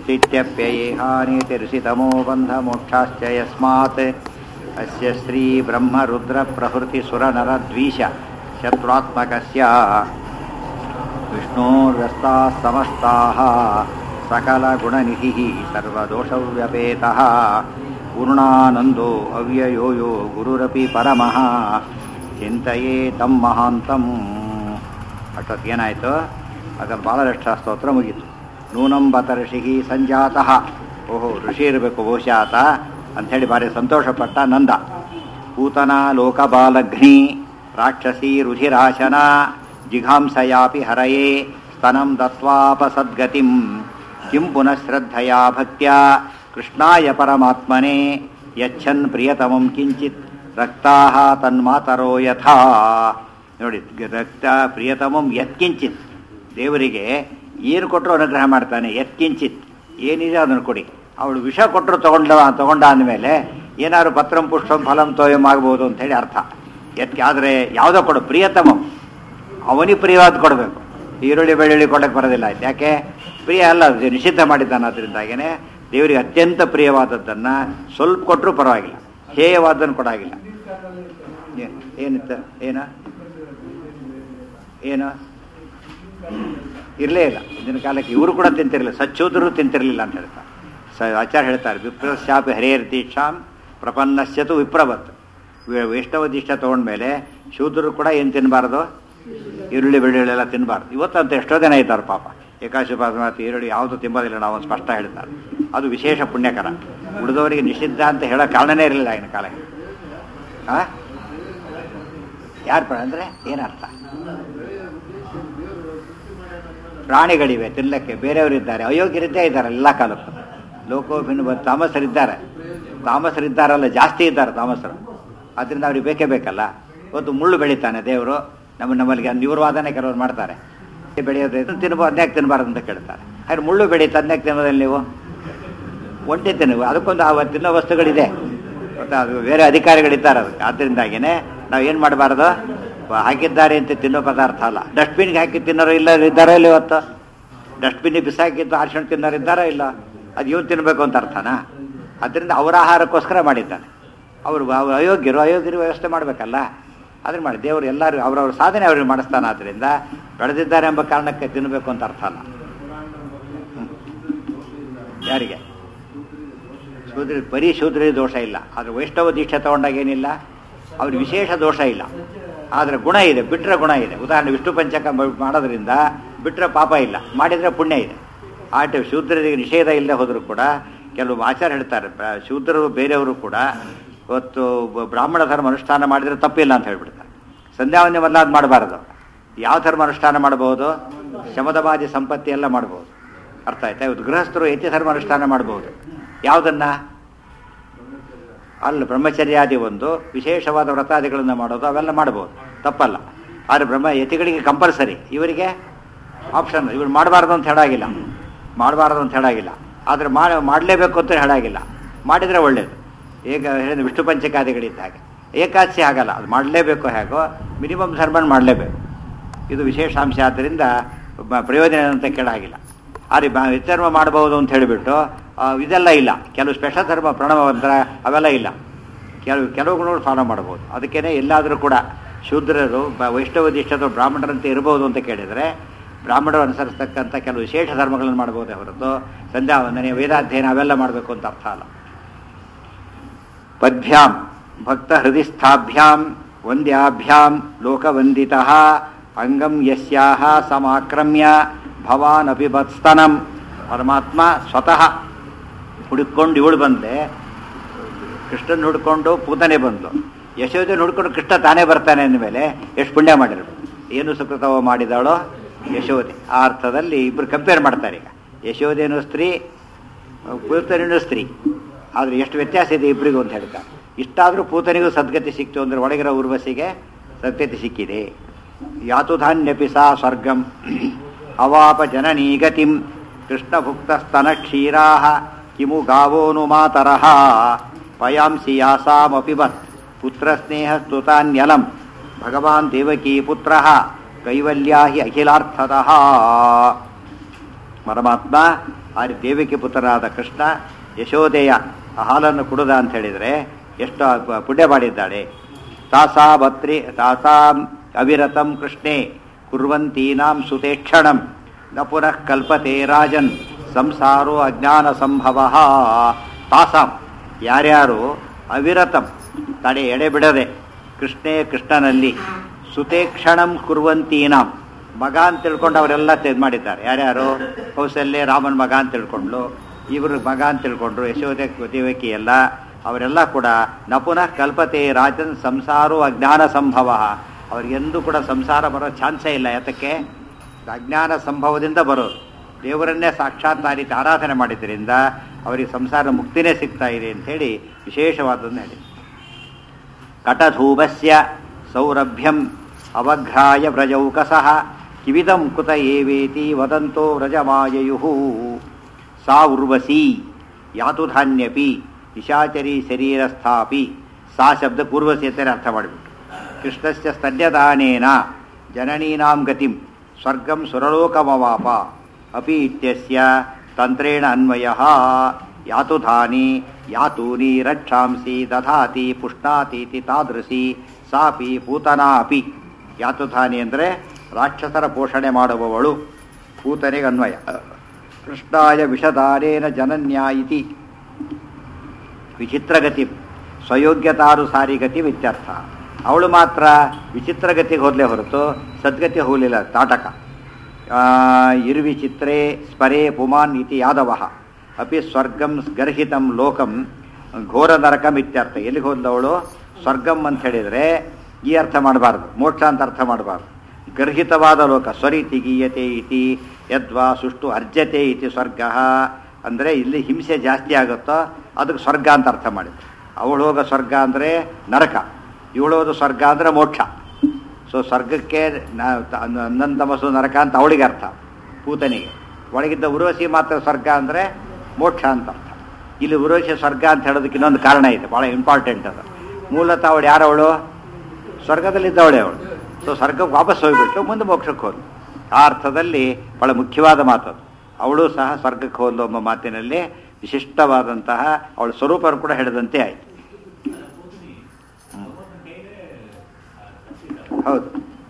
सृष्टित्यप्ययेहानीतिर्षितमो बन्धमोक्षाश्च यस्मात् अस्य श्रीब्रह्मरुद्रप्रभृतिसुरनरद्वीष शत्रुत्मकस्य विष्णोर्व्यस्ताः समस्ताः सकलगुणनिधिः सर्वदोषव्यपेतः पूर्णानन्दो अव्ययो यो गुरुरपि परमः ಚಿಂತೆಯೇ ತಮ್ಮ ಮಹಾಂತಂ ಅಷ್ಟೊತ್ತೇನಾಯಿತು ಆಗ ಬಾಲರಕ್ಷ ಸ್ತೋತ್ರ ಮುಗೀತು ನೂನಂ ಬತ ಋಷಿ ಸಂಜಾತಃ ಓಹೋ ಋಷಿ ಇರಬೇಕು ಬಹುಶಃ ಆತ ಅಂಥೇಳಿ ಭಾರಿ ಸಂತೋಷಪಟ್ಟ ನಂದ ಪೂತನ ಲೋಕಬಾಲಘ್ನಿ ರಾಕ್ಷಸಿ ರುಧಿರಾಶನ ಜಿಘಾಂಸಯಾಪಿ ಹರಯೇ ಸ್ತನಂ ದತ್ವಾಪಸದ್ಗತಿಂ ಕಿಂ ಪುನಃ ಶ್ರದ್ಧಯಾ ಭಕ್ತ್ಯಾ ಕೃಷ್ಣಾಯ ಪರಮಾತ್ಮನೆ ಯಚ್ಛನ್ ಪ್ರಿಯತಮಂ ಕಿಂಚಿತ್ ರಕ್ತಾಹ ತನ್ಮಾತರೋ ಯಥಾ ನೋಡಿ ರಕ್ತ ಪ್ರಿಯತಮಂ ಯತ್ಕಿಂಚಿತ್ ದೇವರಿಗೆ ಏನು ಕೊಟ್ಟರು ಅನುಗ್ರಹ ಮಾಡ್ತಾನೆ ಯತ್ಕಿಂಚಿತ್ ಏನಿದೆ ಅದನ್ನು ಕೊಡಿ ಅವಳು ವಿಷ ಕೊಟ್ಟರು ತಗೊಂಡ ತಗೊಂಡ ಅಂದಮೇಲೆ ಏನಾದ್ರು ಪತ್ರಂ ಪುಷ್ಟಂ ಫಲಂ ತೋಯಂ ಆಗ್ಬೋದು ಅಂತ ಹೇಳಿ ಅರ್ಥ ಎತ್ಕೆ ಆದರೆ ಯಾವುದೋ ಕೊಡು ಪ್ರಿಯತಮಂ ಅವನಿಗೆ ಪ್ರಿಯವಾದ ಕೊಡಬೇಕು ಈರುಳ್ಳಿ ಬೆಳ್ಳುಳ್ಳಿ ಕೊಡಕ್ಕೆ ಬರೋದಿಲ್ಲ ಆಯ್ತು ಯಾಕೆ ಪ್ರಿಯ ಅಲ್ಲ ಅದು ನಿಷಿದ್ಧ ಮಾಡಿದ್ದಾನೆ ಅದರಿಂದಾಗೇನೆ ದೇವರಿಗೆ ಅತ್ಯಂತ ಪ್ರಿಯವಾದದ್ದನ್ನು ಸ್ವಲ್ಪ ಕೊಟ್ಟರು ಪರವಾಗಿಲ್ಲ ಹೇಯವಾದ್ದನ್ನು ಕೊಡಾಗಿಲ್ಲ ಏ- ಏನಿತ್ತು ಏನ ಏನು ಇರಲೇ ಇಲ್ಲ ಇಂದಿನ ಕಾಲಕ್ಕೆ ಇವರು ಕೂಡ ತಿಂತಿರಲಿಲ್ಲ ಸಚ್ಚೋದರು ತಿಂತಿರಲಿಲ್ಲ ಅಂತ ಹೇಳ್ತಾರೆ ಸ ಆಚಾರ್ಯ ಹೇಳ್ತಾರೆ ವಿಪ್ರಶ್ಯಾಪಿ ಹರೇರ್ ದೀಕ್ಷಾಂ ಪ್ರಪನ್ನಶ್ಯತು ವಿಪ್ರವತ್ ವಿ- ವೈಷ್ಣವ ದೀಕ್ಷಾ ತೊಗೊಂಡ್ಮೇಲೆ ಶೂದ್ರರು ಕೂಡ ಏನು ತಿನ್ನಬಾರ್ದು ಈರುಳ್ಳಿ ಬೆಳ್ಳುಳ್ಳಿ ಎಲ್ಲ ತಿನ್ನಬಾರ್ದು ಇವತ್ತಂತ ಎಷ್ಟೋ ಜನ ಇದ್ದಾರೆ ಪಾಪ ಏಕಾಶಿ ಮತ್ತು ಈರುಳ್ಳಿ ಯಾವುದು ತಿಂಬೋದಿಲ್ಲ ನಾವು ಒಂದು ಸ್ಪಷ್ಟ ಹೇಳ್ತಾರೆ ಅದು ವಿಶೇಷ ಪುಣ್ಯಕರ ಉಳಿದವರಿಗೆ ನಿಷಿದ್ಧ ಅಂತ ಹೇಳೋ ಕಾರಣನೇ ಇರಲಿಲ್ಲ ಆಗಿನ ಕಾಲಕ್ಕೆ ಆ ಯಾರು ಪ್ರ ಅಂದರೆ ಏನರ್ಥ ಪ್ರಾಣಿಗಳಿವೆ ತಿನ್ನಕ್ಕೆ ಬೇರೆಯವರಿದ್ದಾರೆ ಅಯೋಗ್ಯರಿದ್ದೇ ಇದ್ದಾರೆ ಎಲ್ಲ ಕಾಲಕ್ಕೂ ಲೋಕೋಭಿನ್ನ ತಾಮಸರಿದ್ದಾರೆ ತಾಮಸರಿದ್ದಾರಲ್ಲ ಜಾಸ್ತಿ ಇದ್ದಾರೆ ತಾಮಸರು ಅದರಿಂದ ಅವ್ರಿಗೆ ಬೇಕೇ ಬೇಕಲ್ಲ ಇವತ್ತು ಮುಳ್ಳು ಬೆಳಿತಾನೆ ದೇವರು ನಮ್ಮ ನಮ್ಮಲ್ಲಿಗೆ ನಿವರ್ವಾದನೆ ಕೆಲವರು ಮಾಡ್ತಾರೆ ಬೆಳೆಯೋದು ಇದನ್ನು ತಿನ್ಬೋ ಅದ್ಯಾಕೆ ತಿನ್ನಬಾರ್ದು ಅಂತ ಕೇಳ್ತಾರೆ ಹಾಗೆ ಮುಳ್ಳು ಬೆಳೀತು ಅದ್ಯಾಕೆ ತಿನ್ನೋದಿಲ್ಲ ನೀವು ಒಂಟೆ ತಿನ್ನುವ ಅದಕ್ಕೊಂದು ಆ ತಿನ್ನೋ ವಸ್ತುಗಳಿದೆ ಮತ್ತು ಅದು ಬೇರೆ ಅಧಿಕಾರಿಗಳಿದ್ದಾರೆ ಅದಕ್ಕೆ ಆದ್ದರಿಂದಾಗಿಯೇ ನಾವು ಏನು ಮಾಡಬಾರ್ದು ಹಾಕಿದ್ದಾರೆ ಅಂತ ತಿನ್ನೋ ಪದಾರ್ಥ ಅಲ್ಲ ಡಸ್ಟ್ಬಿನ್ಗೆ ಹಾಕಿ ತಿನ್ನೋರು ಇಲ್ಲ ಇದ್ದಾರೋ ಇಲ್ಲ ಇವತ್ತು ಡಸ್ಟ್ಬಿನ್ಗೆ ಬಿಸಾಕಿದ್ದು ಆರ್ಷಣ್ ತಿನ್ನೋರು ಇದ್ದಾರೋ ಇಲ್ಲ ಅದು ಇವ್ನು ತಿನ್ನಬೇಕು ಅಂತ ಅರ್ಥನಾ ಅದರಿಂದ ಅವರ ಆಹಾರಕ್ಕೋಸ್ಕರ ಮಾಡಿದ್ದಾನೆ ಅವರು ಅವ್ರು ಅಯೋಗ್ಯರು ಅಯೋಗ್ಯರು ವ್ಯವಸ್ಥೆ ಮಾಡಬೇಕಲ್ಲ ಅದನ್ನು ಮಾಡಿ ದೇವರು ಎಲ್ಲರೂ ಅವರವ್ರ ಸಾಧನೆ ಅವ್ರಿಗೆ ಮಾಡಿಸ್ತಾನೆ ಆದ್ದರಿಂದ ಬೆಳೆದಿದ್ದಾರೆ ಎಂಬ ಕಾರಣಕ್ಕೆ ತಿನ್ನಬೇಕು ಅಂತ ಅರ್ಥ ಅಲ್ಲ ಹ್ಮ್. ಯಾರಿಗೆ ಶೂದ್ರ ಬರೀ ಶೂದ್ರಿ ದೋಷ ಇಲ್ಲ ಆದರೆ ವೈಷ್ಣವ ದೀಕ್ಷೆ ತಗೊಂಡಾಗ ಏನಿಲ್ಲ ಅವ್ರಿಗೆ ವಿಶೇಷ ದೋಷ ಇಲ್ಲ ಆದರೆ ಗುಣ ಇದೆ ಬಿಟ್ಟರೆ ಗುಣ ಇದೆ ಉದಾಹರಣೆ ವಿಷ್ಣು ಪಂಚಕ ಮ- ಮಾಡೋದ್ರಿಂದ ಬಿಟ್ಟರೆ ಪಾಪ ಇಲ್ಲ ಮಾಡಿದರೆ ಪುಣ್ಯ ಇದೆ ಆಟ ಶೂದ್ರರಿಗೆ ನಿಷೇಧ ಇಲ್ಲದೆ ಹೋದರೂ ಕೂಡ ಕೆಲವು ಆಚಾರ ಹೇಳ್ತಾರೆ ಬ- ಶೂದ್ರರು ಬೇರೆಯವರು ಕೂಡ ಇವತ್ತು ಬ- ಬ್ರಾಹ್ಮಣ ಧರ್ಮ ಅನುಷ್ಠಾನ ಮಾಡಿದರೆ ತಪ್ಪಿಲ್ಲ ಅಂತ ಹೇಳ್ಬಿಡ್ತಾರೆ ಸಂಧ್ಯಾವಂದ್ಯ ಮೊದಲ ಅದು ಮಾಡಬಾರ್ದು ಯಾವ ಧರ್ಮ ಅನುಷ್ಠಾನ ಮಾಡಬಹುದು ಶಮದವಾದಿ ಸಂಪತ್ತಿ ಎಲ್ಲ ಮಾಡ್ಬೋದು ಅರ್ಥ ಆಯ್ತಾ ಇವತ್ತು ಗೃಹಸ್ಥರು ಯತಿ ಧರ್ಮ ಅನುಷ್ಠಾನ ಮಾಡ್ಬೋದು ಯಾವುದನ್ನ ಅಲ್ಲ ಬ್ರಹ್ಮಚರ್ಯಾದಿ ಒಂದು ವಿಶೇಷವಾದ ವ್ರತಾದಿಗಳನ್ನು ಮಾಡೋದು ಅವೆಲ್ಲ ಮಾಡ್ಬೋದು ತಪ್ಪಲ್ಲ ಆದರೆ ಬ್ರಹ್ಮ ಯತಿಗಳಿಗೆ ಕಂಪಲ್ಸರಿ ಇವರಿಗೆ ಆಪ್ಷನ್ ಇವ್ರು ಮಾಡಬಾರ್ದು ಅಂತ ಹೇಳಾಗಿಲ್ಲ ಮಾಡಬಾರ್ದು ಅಂತ ಹೇಳಾಗಿಲ್ಲ ಆದರೆ ಮಾಡಿ ಮಾಡಲೇಬೇಕು ಅಂತ ಹೇಳಾಗಿಲ್ಲ ಮಾಡಿದರೆ ಒಳ್ಳೇದು ಈಗ ಹೇಳಿದ ವಿಷ್ಣು ಪಂಚಕಾದಿಗಳಿದ್ದ ಹಾಗೆ ಏಕಾದಶಿ ಆಗಲ್ಲ ಅದು ಮಾಡಲೇಬೇಕು ಹೇಗೋ ಮಿನಿಮಮ್ ಧರ್ಮ ಮಾಡಲೇಬೇಕು ಇದು ವಿಶೇಷಾಂಶ ಆದ್ದರಿಂದ ಬ- ಪ್ರಯೋಜನ ಅಂತ ಕೇಳಾಗಿಲ್ಲ ಆದರೆ ಬ ವಿಧರ್ಮ ಮಾಡಬಹುದು ಅಂತ ಹೇಳಿಬಿಟ್ಟು ಆ, ಇದೆಲ್ಲ ಇಲ್ಲ ಕೆಲವು ಸ್ಪೆಷಲ್ ಧರ್ಮ ಪ್ರಣವಂತರ ಅವೆಲ್ಲ ಇಲ್ಲ ಕೆಲವು ಕೆಲವುಗಳು ಫಾಲೋ ಮಾಡ್ಬೋದು ಅದಕ್ಕೇನೆ ಎಲ್ಲಾದರೂ ಕೂಡ ಶೂದ್ರರು ಬ- ವೈಷ್ಣವ ದೀಕ್ಷಿತರು ಬ್ರಾಹ್ಮಣರಂತೆ ಇರಬಹುದು ಅಂತ ಕೇಳಿದರೆ ಬ್ರಾಹ್ಮಣರು ಅನುಸರಿಸ್ತಕ್ಕಂಥ ಕೆಲವು ವಿಶೇಷ ಧರ್ಮಗಳನ್ನು ಮಾಡ್ಬೋದೇ ಹೊರತು ಸಂಧ್ಯಾ ವಂದನೆ ವೇದಾಧ್ಯಯನ ಅವೆಲ್ಲ ಮಾಡಬೇಕು ಅಂತ ಅರ್ಥ ಅಲ್ಲ ಪದ್ಭ್ಯಾಂ ಭಕ್ತ ಹೃದಯಸ್ಥಾಭ್ಯಾಂ ವಂದ್ಯಾಭ್ಯಾಂ ಲೋಕವಂದಿತಃ ಅಂಗಂ ಯಸ್ಯಾಹ ಸಮಾಕ್ರಮ್ಯ ಭವಾನ್ ಅಪಿಬತ್ಸ್ತನಂ ಪರಮಾತ್ಮ ಸ್ವತಃ ಹುಡುಕೊಂಡು ಇವಳು ಬಂದೆ ಕೃಷ್ಣನ್ ಹುಡ್ಕೊಂಡು ಪೂತನೆ ಬಂದ್ಲು ಯಶೋಧನ ಹುಡ್ಕೊಂಡು ಕೃಷ್ಣ ತಾನೇ ಬರ್ತಾನೆ ಅಂದಮೇಲೆ ಎಷ್ಟು ಪುಣ್ಯ ಮಾಡಿರ್ಬೇಕು ಏನು ಸುಕೃತವ ಮಾಡಿದಾಳೋ ಯಶೋಧೆ ಆ ಅರ್ಥದಲ್ಲಿ ಇಬ್ಬರು ಕಂಪೇರ್ ಮಾಡ್ತಾರೆ ಈಗ ಯಶೋಧೆನೂ ಸ್ತ್ರೀ ಪೂತನಿನೂ ಸ್ತ್ರೀ ಆದರೆ ಎಷ್ಟು ವ್ಯತ್ಯಾಸ ಇದೆ ಇಬ್ಬರಿಗೂ ಅಂತ ಹೇಳ್ತಾರೆ ಇಷ್ಟಾದರೂ ಪೂತನಿಗೂ ಸದ್ಗತಿ ಸಿಕ್ತು ಅಂದರೆ ಒಳಗಿರೋ ಉರ್ವಶಿಗೆ ಸದ್ಗತಿ ಸಿಕ್ಕಿದೆ ಯಾತುಧಾನ್ಯಪಿ ಸಾ ಸ್ವರ್ಗಂ ಅವಾಪ ಜನನೀಗತಿಂ ಕೃಷ್ಣಭುಕ್ತಸ್ತನ ಕ್ಷೀರಾ ಕಿಮು ಗಾವೋನು ಮಾತರಃ ಪಯಾಂಸಿ ಯಾಸಾಮಪಿ ಬತ್ ಪುತ್ರಸ್ನೇಹ ಸ್ತುತಾನ್ಯಲಂ ಭಗವಾನ್ ದೇವಕೀ ಪುತ್ರ ಕೈವಲ್ಯಾ ಹಿ ಅಖಿಲಾರ್ಥತಃ ಪರಮಾತ್ಮ ಆ ರೀತಿ ದೇವಿಕೆ ಪುತ್ರನಾದ ಕೃಷ್ಣ ಯಶೋದೆಯ ಆ ಹಾಲನ್ನು ಕುಡುದ ಅಂತ ಹೇಳಿದರೆ ಎಷ್ಟು ಪ- ಪುಣ್ಯ ಮಾಡಿದ್ದಾಳೆ ತಾಸಾ ಭತ್ರಿ ತಾಸಾಂ ಅವಿರತಂ ಕೃಷ್ಣೇ ಕುರ್ವಂತೀನಾಂ ಸುತೇಕ್ಷಣಂ ನ ಪುನಃ ಕಲ್ಪತೆ ರಾಜನ್ ಸಂಸಾರೋ ಅಜ್ಞಾನ ಸಂಭವ ತಾಸಾಂ ಯಾರ್ಯಾರು ಅವಿರತಂ ತಡೆ ಎಡೆ ಬಿಡದೆ ಕೃಷ್ಣೇ ಕೃಷ್ಣನಲ್ಲಿ ಸುತೇಕ್ಷಣಂ ಕುರ್ವಂತೀನಾಂ ಮಗ ಅಂತ ತಿಳ್ಕೊಂಡು ಅವರೆಲ್ಲ ತೆಗೆದು ಮಾಡಿದ್ದಾರೆ ಯಾರ್ಯಾರು ಕೌಸಲ್ಯ ರಾಮನ ಮಗ ಅಂತ ತಿಳ್ಕೊಂಡ್ಲು ಇವರು ಮಗ ಅಂತ ತಿಳ್ಕೊಂಡ್ರು ಯಶೋದೆ ದೇವಕಿ ಎಲ್ಲ ಅವರೆಲ್ಲ ಕೂಡ ನ ಪುನಃ ಕಲ್ಪತೆ ರಾಜನ್ ಸಂಸಾರೋ ಅಜ್ಞಾನ ಸಂಭವ ಅವ್ರಿಗೆಂದೂ ಕೂಡ ಸಂಸಾರ ಬರೋ ಚಾನ್ಸೇ ಇಲ್ಲ ಯಾತಕ್ಕೆ ಅಜ್ಞಾನ ಸಂಭವದಿಂದ ಬರೋದು ದೇವರನ್ನೇ ಸಾಕ್ಷಾತ್ ಆ ರೀತಿ ಆರಾಧನೆ ಮಾಡಿದ್ರಿಂದ ಅವರಿಗೆ ಸಂಸಾರ ಮುಕ್ತಿನೇ ಸಿಗ್ತಾ ಇದೆ ಅಂಥೇಳಿ ವಿಶೇಷವಾದನ್ನು ಹೇಳಿ ಕಟಧೂಪಸ್ಯ ಸೌರಭ್ಯಂ ಅವಘ್ರಾಯ ವ್ರಜೌಕಸಃ ಕಿವಿದಂ ಕುತ ಏವೇತಿ ವದಂತೋ ವ್ರಜಮಾಯಯು ಸಾ ಉರ್ವಸಿ ಯಾತುಧಾನ್ಯಪಿ ನಿಶಾಚರಿ ಶರೀರಸ್ಥಾಪಿ ಸಾ ಶಬ್ದ ಪೂರ್ವಸಿ ಅಂತಾನೆ ಅರ್ಥ ಮಾಡಿಬಿಟ್ಟು ಕೃಷ್ಣಸ್ಯ ಸ್ತನ್ಯದಾನೇನ ಜನನೀನಾಂ ಗತಿಂ ಸ್ವರ್ಗಂ ಸುರಲೋಕಮವಾಪ ಅಪಿ ಇತ್ಯಸ್ಯ ತಂತ್ರೇಣ ಅನ್ವಯ ಯಾತುಧಾನಿ ಯಾತೂನಿ ರಕ್ಷಾಂಸಿ ದಧಾತಿ ಪುಷ್ಣಾತೀತಿ ತಾದೃಶಿ ಸಾಪಿ ಪೂತನಾ ಅಪಿ ಯಾತುಧಾನಿ ಅಂದರೆ ರಾಕ್ಷಸರ ಪೋಷಣೆ ಮಾಡುವವಳು ಪೂತನಿಗೆ ಅನ್ವಯ ಕೃಷ್ಣಾಯ ವಿಷಧಾರೇನ ಜನನ್ಯಾ ಇತಿ ವಿಚಿತ್ರಗತಿ ಸ್ವಯೋಗ್ಯತಾನುಸಾರಿ ಗತಿ ಇತ್ಯರ್ಥ ಅವಳು ಮಾತ್ರ ವಿಚಿತ್ರಗತಿಗೆ ಹೋದಲೇ ಹೊರತು ಸದ್ಗತಿ ಹೋಗಲಿಲ್ಲ ತಾಟಕ ಆ, ಇರ್ವಿಚಿತ್ರೇ ಸ್ಪರೇ ಪುಮಾನ್ ಇತಿ ಯಾದವ ಅಪಿ ಸ್ವರ್ಗಂ ಗರ್ಹಿತಂ ಲೋಕಂ ಘೋರ ನರಕಂ ಇತ್ಯರ್ಥ ಎಲ್ಲಿಗೆ ಹೋದವಳು ಸ್ವರ್ಗಂ ಅಂತ ಹೇಳಿದರೆ ಈ ಅರ್ಥ ಮಾಡಬಾರ್ದು ಮೋಕ್ಷ ಅಂತ ಅರ್ಥ ಮಾಡಬಾರ್ದು ಗರ್ಹಿತವಾದ ಲೋಕ ಸ್ವರೀತಿ ಗೀಯತೆ ಇತಿ ಯದ್ವಾ ಸುಷ್ಟು ಅರ್ಜತೆ ಇತಿ ಸ್ವರ್ಗ ಅಂದರೆ ಇಲ್ಲಿ ಹಿಂಸೆ ಜಾಸ್ತಿ ಆಗುತ್ತೋ ಅದಕ್ಕೆ ಸ್ವರ್ಗ ಅಂತ ಅರ್ಥ ಮಾಡಿದ್ರು ಅವಳು ಹೋಗೋ ಸ್ವರ್ಗ ಅಂದರೆ ನರಕ ಇವಳು ಹೋದ ಸ್ವರ್ಗ ಅಂದರೆ ಮೋಕ್ಷ ಸೊ ಸ್ವರ್ಗಕ್ಕೆ ಹನ್ನೊಂದು ತಮಸು ನರಕ ಅಂತ ಅವಳಿಗೆ ಅರ್ಥ ಪೂತನಿಗೆ ಒಳಗಿದ್ದ ಉರ್ವಶಿ ಮಾತ್ರ ಸ್ವರ್ಗ ಅಂದರೆ ಮೋಕ್ಷ ಅಂತ ಅರ್ಥ ಇಲ್ಲಿ ಉರ್ವಶಿ ಸ್ವರ್ಗ ಅಂತ ಹೇಳೋದಕ್ಕೆ ಇನ್ನೊಂದು ಕಾರಣ ಇದೆ ಭಾಳ ಇಂಪಾರ್ಟೆಂಟ್ ಅದು ಮೂಲತಃ ಅವಳು ಯಾರವಳು ಸ್ವರ್ಗದಲ್ಲಿದ್ದವಳೆ ಅವಳು ಸೊ ಸ್ವರ್ಗಕ್ಕೆ ವಾಪಸ್ ಹೋಗಿಬಿಟ್ಟು ಮುಂದೆ ಮೋಕ್ಷಕ್ಕೆ ಹೋದ್ಲು ಆ ಅರ್ಥದಲ್ಲಿ ಬಹಳ ಮುಖ್ಯವಾದ ಮಾತು ಅದು ಅವಳು ಸಹ ಸ್ವರ್ಗಕ್ಕೆ ಹೋದ್ಲು ಎಂಬ ಮಾತಿನಲ್ಲಿ ವಿಶಿಷ್ಟವಾದಂತಹ ಅವಳ ಸ್ವರೂಪವನ್ನು ಕೂಡ ಹೇಳಿದಂತೆ ಆಯಿತು ಹೌದು